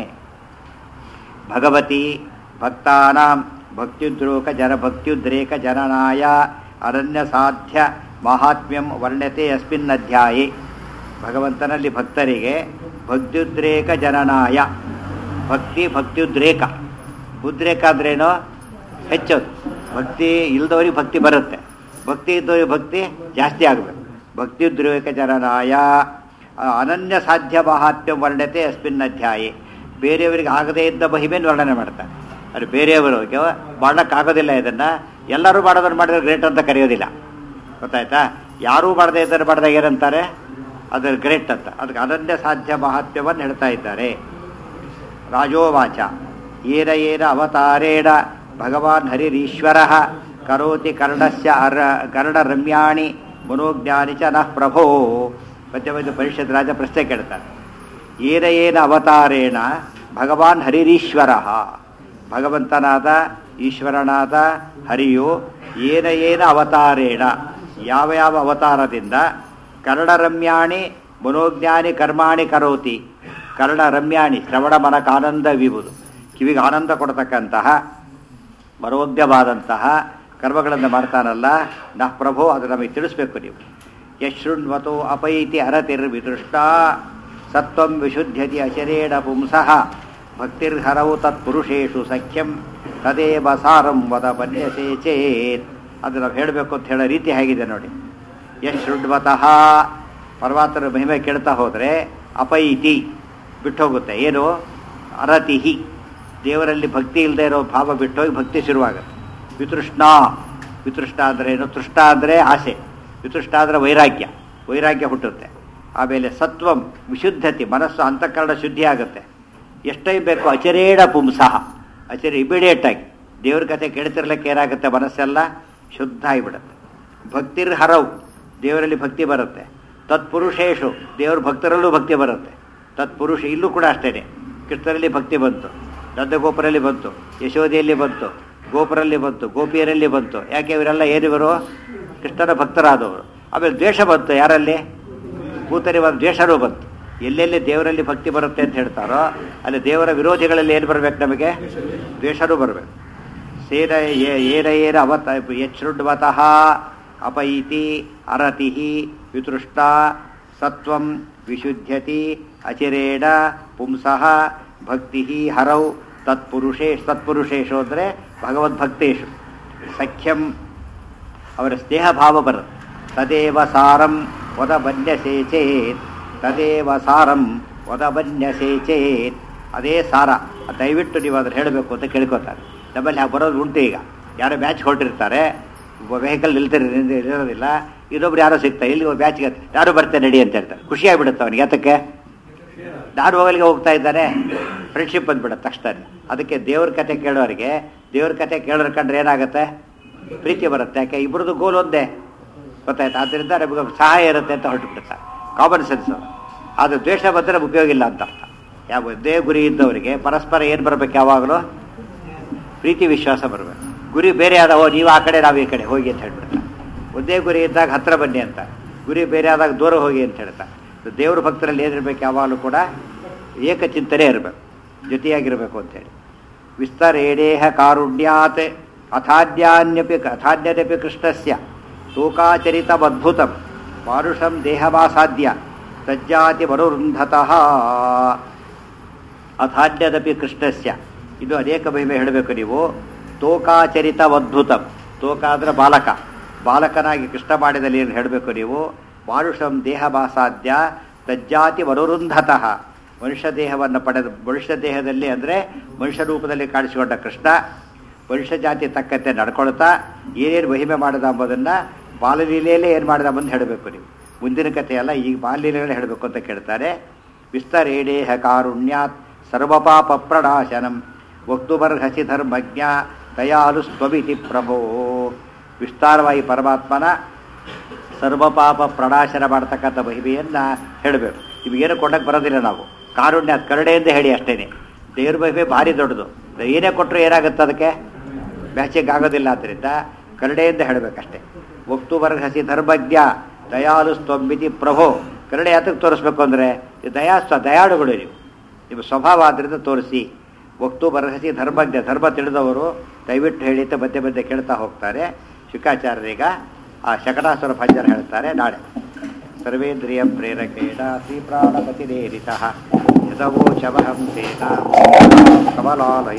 ಭಗವತಿ ಭಕ್ತಾನಾಂ ಭಕ್ತ್ಯುದ್ರೋಕ ಜನ ಭಕ್ತ್ಯುದ್ರೇಕ ಜನನಾಯ ಅನನ್ಯ ಸಾಧ್ಯ ಮಾಹಾತ್ಮ್ಯಂ ವರ್ಣ್ಯತೆ ಅಸ್ಮಿನ್ ಅಧ್ಯಾಯೇ ಭಗವಂತನಲ್ಲಿ ಭಕ್ತರಿಗೆ ಭಕ್ತ್ಯುದ್ರೇಕ ಜನನಾಯ ಭಕ್ತಿ ಭಕ್ತ್ಯುದ್ರೇಕ ಉದ್ರೇಕ ಅಂದ್ರೇನು ಹೆಚ್ಚೋದು ಭಕ್ತಿ ಇಲ್ದವ್ರಿಗೆ ಭಕ್ತಿ ಬರುತ್ತೆ ಭಕ್ತಿ ಇದ್ದವ್ರಿಗೆ ಭಕ್ತಿ ಜಾಸ್ತಿ ಆಗಬೇಕು ಭಕ್ತಿಯುದ್ರೇಕ ಜನನಾಯ ಆ, ಅನನ್ಯ ಸಾಧ್ಯ ಮಾಹಾತ್ಮ್ಯ ವರ್ಣತೆ ಅಸ್ಮಿನ್ ಅಧ್ಯಾಯೇ ಬೇರೆಯವರಿಗೆ ಆಗದೇ ಇದ್ದ ಮಹಿಮೆಯನ್ನು ವರ್ಣನೆ ಮಾಡ್ತಾರೆ ಅದು ಬೇರೆಯವರು ಮಾಡೋಕ್ಕಾಗೋದಿಲ್ಲ ಇದನ್ನು ಎಲ್ಲರೂ ಮಾಡೋದನ್ನು ಮಾಡಿದ್ರೆ ಗ್ರೇಟ್ ಅಂತ ಕರೆಯೋದಿಲ್ಲ ಗೊತ್ತಾಯ್ತಾ ಯಾರೂ ಮಾಡದೇ ಇದ್ದರೆ ಮಾಡಿದಾಗ ಏನಂತಾರೆ ಅದು ಗ್ರೇಟ್ ಅಂತ ಅದಕ್ಕೆ ಅದನ್ನೇ ಸಾಧ್ಯ ಮಹಾತ್ಮ್ಯವನ್ನು ಹೇಳ್ತಾ ಇದ್ದಾರೆ ರಾಜೋವಾಚ ಏನ ಏನ ಅವತಾರೇಣ ಭಗವಾನ್ ಹರಿರೀಶ್ವರ ಕರೋತಿ ಕರ್ಣಸ್ಯ ಅರ ಕರ್ಣರಮ್ಯಾಣಿ ಮನೋಜ್ಞಾನಿ ಚ ನಃ ಪ್ರಭೋ ಮಧ್ಯ ಮಧ್ಯ ಪರಿಷತ್ ರಾಜ ಪ್ರಶ್ನೆ ಕೇಳ್ತಾರೆ ಏನ ಏನ ಅವತಾರೇಣ ಭಗವಾನ್ ಹರಿರೀಶ್ವರ ಭಗವಂತನಾದ ಈಶ್ವರನಾದ ಹರಿಯು ಏನ ಏನ ಅವತಾರೇಣ ಯಾವ ಯಾವ ಅವತಾರದಿಂದ ಕರ್ಣರಮ್ಯಾಣಿ ಮನೋಜ್ಞಾನಿ ಕರ್ಮಾಣಿ ಕರೋತಿ ಕರ್ಣ ರಮ್ಯಾಣಿ ಶ್ರವಣ ಮನಕಾನಂದ ವಿಭುದು ಕಿವಿಗೆ ಆನಂದ ಕೊಡತಕ್ಕಂತಹ ಮನೋಜ್ಞವಾದಂತಹ ಕರ್ಮಗಳನ್ನು ಮಾಡ್ತಾನಲ್ಲ ನಃ ಪ್ರಭೋ ಅದು ನಮಗೆ ತಿಳಿಸ್ಬೇಕು ನೀವು ಯಶೃಣ್ವತೋ ಅಪೈತಿ ಅರತಿರ್ವಿದೃಷ್ಟ ಸತ್ವಂ ವಿಶುದ್ಧತಿ ಅಚರೇಣ ಪುಂಸಃ ಭಕ್ತಿರ್ಹರವು ತತ್ಪುರುಷೇಷು ಸಖ್ಯಂ ತದೇವ ಸಾರಂ ವದ ಬನ್ಯಸೇ ಚೇತ್ ಅದು ನಾವು ಹೇಳಬೇಕು ಅಂತ ಹೇಳೋ ರೀತಿ ಹೇಗಿದೆ ನೋಡಿ ಯಶೃಣ್ವತಃ ಪರ್ವತರ ಮಹಿಮೆ ಕೇಳ್ತಾ ಹೋದರೆ ಅಪೈತಿ ಬಿಟ್ಟೋಗುತ್ತೆ ಏನು ಅರತಿಹಿ ದೇವರಲ್ಲಿ ಭಕ್ತಿ ಇಲ್ಲದೆ ಇರೋ ಭಾವ ಬಿಟ್ಟೋಗಿ ಭಕ್ತಿ ಶುರುವಾಗುತ್ತೆ ವಿತೃಷ್ಣ ವಿತೃಷ್ಟ ಅಂದರೆ ಏನು ತೃಷ್ಟ ಅಂದರೆ ಆಸೆ ವಿತೃಷ್ಟ ಅಂದರೆ ವೈರಾಗ್ಯ ವೈರಾಗ್ಯ ಹುಟ್ಟುತ್ತೆ ಆಮೇಲೆ ಸತ್ವಂ ವಿಶುದ್ಧತೆ ಮನಸ್ಸು ಅಂತಃಕರಣ ಶುದ್ಧಿ ಆಗುತ್ತೆ ಎಷ್ಟೇ ಬೇಕು ಅಚರೇಣ ಪುಂಸಃ ಅಚರಿ ಇಮಿಡಿಯೇಟ್ ಆಗಿ ದೇವ್ರ ಕಥೆ ಕೇಳ್ತಿರ್ಲಿಕ್ಕೆ ಏನಾಗುತ್ತೆ ಮನಸ್ಸೆಲ್ಲ ಶುದ್ಧ ಆಗಿಬಿಡುತ್ತೆ ಭಕ್ತಿರ್ ಹರವು ದೇವರಲ್ಲಿ ಭಕ್ತಿ ಬರುತ್ತೆ ತತ್ಪುರುಷೇಶು ದೇವ್ರ ಭಕ್ತರಲ್ಲೂ ಭಕ್ತಿ ಬರುತ್ತೆ ತತ್ಪುರುಷ ಇಲ್ಲೂ ಕೂಡ ಅಷ್ಟೇನೆ ಕೃಷ್ಣರಲ್ಲಿ ಭಕ್ತಿ ಬಂತು ನಂದಗೋಪುರಲ್ಲಿ ಬಂತು ಯಶೋದೆಯಲ್ಲಿ ಬಂತು ಗೋಪುರಲ್ಲಿ ಬಂತು ಗೋಪಿಯರಲ್ಲಿ ಬಂತು ಯಾಕೆ ಇವರೆಲ್ಲ ಏನಿವರು ಕೃಷ್ಣನ ಭಕ್ತರಾದವರು ಆಮೇಲೆ ದ್ವೇಷ ಬಂತು ಯಾರಲ್ಲಿ ಭೂತರಿವಾದ ದ್ವೇಷನೂ ಬಂತು ಎಲ್ಲೆಲ್ಲಿ ದೇವರಲ್ಲಿ ಭಕ್ತಿ ಬರುತ್ತೆ ಅಂತ ಹೇಳ್ತಾರೋ ಅಲ್ಲಿ ದೇವರ ವಿರೋಧಿಗಳಲ್ಲಿ ಏನು ಬರಬೇಕು ನಮಗೆ ದ್ವೇಷನೂ ಬರಬೇಕು ಸೇನ ಏ- ಏನ ಏನ ಅವತ ಯಚ್ಛೃಡ್ವತಃ ಅಪೈತಿ ಅರತಿ ವಿತೃಷ್ಟ ಸತ್ವಂ ವಿಶುದ್ಧತಿ ಅಚಿರೇಣ ಪುಂಸಃ ಭಕ್ತಿ ಹರೌ ತತ್ಪುರುಷೇಶ್ ತತ್ಪುರುಷೇಶು ಅಂದರೆ ಭಗವದ್ಭಕ್ತೇಶು ಸಖ್ಯಂ ಅವರ ಸ್ನೇಹ ಭಾವ ಬರುತ್ತೆ ತದೇವ ಸಾರಂ ವದ ಬನ್ಯಸೇ ಚೇತ್ ತದೇವ ಸಾರಂ ವದ ಬನ್ಯಸೇ ಚೇತ್ ಅದೇ ಸಾರ ಅದ್ ದಯವಿಟ್ಟು ನೀವು ಅದನ್ನು ಹೇಳಬೇಕು ಅಂತ ಕೇಳ್ಕೊತಾರೆ ನಮ್ಮಲ್ಲಿ ಹಾಗೆ ಬರೋದು ಉಂಟು ಈಗ ಯಾರೋ ಬ್ಯಾಚ್ ಹೊರಟಿರ್ತಾರೆ ವೆಹಿಕಲ್ ನಿಲ್ತಿರ್ ಇರೋದಿಲ್ಲ ಇನ್ನೊಬ್ರು ಯಾರೋ ಸಿಗ್ತಾರೆ ಇಲ್ಲಿ ಬ್ಯಾಚ್ಗೆ ಯಾರು ಬರ್ತಾರೆ ನಡಿ ಅಂತ ಹೇಳ್ತಾರೆ ಖುಷಿಯಾಗಿಬಿಡುತ್ತೆ ಅವನಿಗೆ ಯಾತಕ್ಕೆ ನಾನು ಹೋಗಲಿಗೆ ಹೋಗ್ತಾ ಇದ್ದಾನೆ ಫ್ರೆಂಡ್ಶಿಪ್ ಬಂದ್ಬಿಡುತ್ತೆ ತಕ್ಷಣ ಅದಕ್ಕೆ ದೇವ್ರ ಕತೆ ಕೇಳೋರಿಗೆ ದೇವ್ರ ಕತೆ ಕೇಳೋರ್ ಕಂಡ್ರೆ ಏನಾಗುತ್ತೆ ಪ್ರೀತಿ ಬರುತ್ತೆ ಯಾಕೆ ಇಬ್ಬರದು ಗೋಲ್ ಒಂದೇ ಗೊತ್ತಾಯ್ತು ಆದ್ದರಿಂದ ನಮಗೆ ಸಹಾಯ ಇರುತ್ತೆ ಅಂತ ಹೊರಟುಬಿಡುತ್ತೆ ಕಾಮನ್ ಸೆನ್ಸ್ ಅದು ದ್ವೇಷ ಬಂದರೆ ಉಪಯೋಗ ಇಲ್ಲ ಅಂತ ಅರ್ಥ ಯಾವ ಒಂದೇ ಗುರಿ ಇದ್ದವರಿಗೆ ಪರಸ್ಪರ ಏನು ಬರ್ಬೇಕು ಯಾವಾಗಲೂ ಪ್ರೀತಿ ವಿಶ್ವಾಸ ಬರಬೇಕು ಗುರಿ ಬೇರೆ ಆದ ಓ ನೀವು ಆ ಕಡೆ ನಾವು ಈ ಕಡೆ ಹೋಗಿ ಅಂತ ಹೇಳ್ಬಿಡ್ತಾರೆ ಒಂದೇ ಗುರಿ ಇದ್ದಾಗ ಹತ್ರ ಬನ್ನಿ ಅಂತ ಗುರಿ ಬೇರೆ ಆದಾಗ ದೂರ ಹೋಗಿ ಅಂತ ಹೇಳ್ತಾರೆ ದೇವ್ರ ಭಕ್ತರಲ್ಲಿ ಏನಿರ್ಬೇಕು ಯಾವಾಗಲೂ ಕೂಡ ಏಕಚಿಂತನೆ ಇರಬೇಕು ಜೊತೆಯಾಗಿರಬೇಕು ಅಂತೇಳಿ ವಿಸ್ತರೇಣೇಹ ಕಾರುಣ್ಯಾತ್ ಅಥಾದ್ಯಾನ್ಯಪಿ ಅಥಾದ್ಯದಪಿ ಕೃಷ್ಣಸ್ಯ ತೂಕಾಚರಿತಮದ್ಭುತಂ ಮಾನುಷಂ ದೇಹವಾಸಾದ್ಯ ತಜ್ಜಾತಿ ಮರುರುಂಧತಃ ಅಥಾಡ್ಯದಪಿ ಕೃಷ್ಣಸ್ಯ ಇದು ಅನೇಕ ಮಹಿಮೆ ಹೇಳಬೇಕು ನೀವು ತೋಕಾಚರಿತವದ್ಭುತಂ ತೋಕ ಅಂದ್ರೆ ಬಾಲಕ ಬಾಲಕನಾಗಿ ಕೃಷ್ಣ ಮಾಡಿದಲ್ಲಿ ಏನು ಹೇಳಬೇಕು ನೀವು ಮಾನುಷಂ ದೇಹಭಾಸಾದ್ಯ ತಜ್ಜಾತಿ ಮರುರುಂಧತಃ ಮನುಷ್ಯ ದೇಹವನ್ನು ಪಡೆದ ಮನುಷ್ಯ ದೇಹದಲ್ಲಿ ಅಂದರೆ ಮನುಷ್ಯ ರೂಪದಲ್ಲಿ ಕಾಣಿಸಿಕೊಂಡ ಕೃಷ್ಣ ಮನುಷ್ಯ ಜಾತಿ ತಕ್ಕಂತೆ ನಡ್ಕೊಳ್ತಾ ಏನೇನು ಮಹಿಮೆ ಮಾಡಿದ ಎಂಬುದನ್ನು ಬಾಲಲೀಲೆಯಲ್ಲೇ ಏನು ಮಾಡಿದ ಬಂದು ಹೇಳಬೇಕು ನೀವು ಮುಂದಿನ ಕಥೆಯಲ್ಲ ಈಗ ಬಾಲಲೀಲೆಗಳೇ ಹೇಳಬೇಕು ಅಂತ ಕೇಳ್ತಾರೆ ವಿಸ್ತರೇಣೇಹ ಕಾರುಣ್ಯಾತ್ ಸರ್ವಪಾಪ ಪ್ರಣಾಶನಂ ವಕ್ತುಬರ್ಹಸಿ ಧರ್ಮಜ್ಞ ದಯಾಲು ಸ್ವಮಿತಿ ಪ್ರಭೋ ವಿಸ್ತಾರವಾಗಿ ಪರಮಾತ್ಮನ ಸರ್ವಪಾಪ ಪ್ರಣಾಶನ ಮಾಡ್ತಕ್ಕಂಥ ಮಹಿಮೆಯನ್ನು ಹೇಳಬೇಕು ನಿಮಗೇನು ಕೊಡಕ್ಕೆ ಬರೋದಿಲ್ಲ ನಾವು ಕಾರುಣ್ಯ ಕರುಣೆಯಿಂದ ಹೇಳಿ ಅಷ್ಟೇನೆ ದೇವ್ರ ಮಹಿಮೆ ಭಾರಿ ದೊಡ್ಡದು ಏನೇ ಕೊಟ್ಟರು ಏನಾಗುತ್ತೆ ಅದಕ್ಕೆ ಮ್ಯಾಚಿಂಗ್ ಆಗೋದಿಲ್ಲ ಆದ್ದರಿಂದ ಕರುಣೆಯಿಂದ ಹೇಳಬೇಕಷ್ಟೇ ಒಕ್ತು ಹಸಿ ಧರ್ಮಜ್ಞ ದಯಾಲು ಸ್ತಂಭಿತಿ ಪ್ರಭೋ ಕರುಣೆ ಯಾತಕ್ಕೆ ತೋರಿಸ್ಬೇಕು ಅಂದರೆ ದಯಾ ಸ್ವ ದಯಾಳುಗಳು ನೀವು ನಿಮ್ಮ ಸ್ವಭಾವ ಆದ್ದರಿಂದ ತೋರಿಸಿ ಒಕ್ತು ಬರಹಸಿ ಧರ್ಮಜ್ಞ ಧರ್ಮ ತಿಳಿದವರು ದಯವಿಟ್ಟು ಹೇಳಿತ ಮಧ್ಯೆ ಮಧ್ಯೆ ಕೇಳ್ತಾ ಹೋಗ್ತಾರೆ ಶುಕಾಚಾರ್ಯರೀಗ ಆ ಶಕಟಾಸುರ ಭಂಜನ ಹೇಳ್ತಾರೆ ನಾಳೆ ಸರ್ವೇಂದ್ರಿಯ ಪ್ರೇರಕೇಣ ಶ್ರೀ ಪ್ರಾಣಪತಿರೇರಿತ ಯದವೋಚವಹಂ ತೇನ ಕಮಲಾಲಯ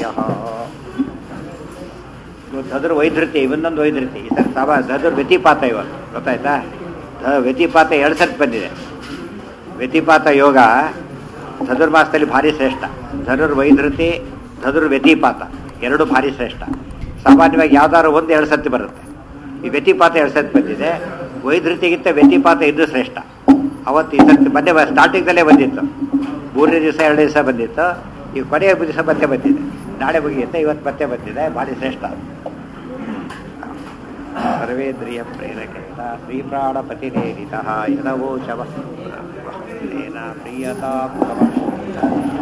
ಧದುರ್ ವೈದ್ಯತೆ ಇವನ್ನೊಂದು ವೈದ್ಯತೆ ಈ ಸರ್ ಸಭಾ ಧದುರ್ ವ್ಯತಿಪಾತ ಇವತ್ತು ಗೊತ್ತಾಯ್ತಾ ಧ ವ್ಯತಿಪಾತ ಎರಡು ಸರ್ತಿ ಬಂದಿದೆ ವ್ಯತಿಪಾತ ಯೋಗ ಧನುರ್ಮಾಸದಲ್ಲಿ ಭಾರಿ ಶ್ರೇಷ್ಠ ಧನುರ್ ವೈದ್ಯತೆ ಧನುರ್ ವ್ಯತಿಪಾತ ಎರಡು ಭಾರಿ ಶ್ರೇಷ್ಠ ಸಾಮಾನ್ಯವಾಗಿ ಯಾವ್ದಾದ್ರು ಒಂದು ಎರಡು ಸತಿ ಬರುತ್ತೆ ಈ ವ್ಯತಿಪಾತ ಎರಡು ಸತಿ ಬಂದಿದೆ ವೈದ್ಯತಿಗಿಂತ ವ್ಯತಿಪಾತ ಇದು ಶ್ರೇಷ್ಠ ಅವತ್ತು ಈ ಸತಿ ಮೊನ್ನೆ ಸ್ಟಾರ್ಟಿಂಗ್ದಲ್ಲೇ ಬಂದಿತ್ತು ಮೂರನೇ ದಿವಸ ಎರಡನೇ ದಿವಸ ಬಂದಿತ್ತು ಈ ಕೊನೆಯ ದಿವಸ ಮತ್ತೆ ಬಂದಿದೆ ನಾಳೆ ಮುಗಿಯುತ್ತೆ ಇವತ್ತು ಮತ್ತೆ ಬಂದಿದೆ ಭಾರಿ ಶ್ರೇಷ್ಠ ಸರ್ವೇಂದ್ರಿಯ ಪ್ರೇರಕೇತ ಶ್ರೀಪ್ರಾಣಪತಿನೇರಿತ ಯದವೋಚವ ಪ್ರಿಯತಾ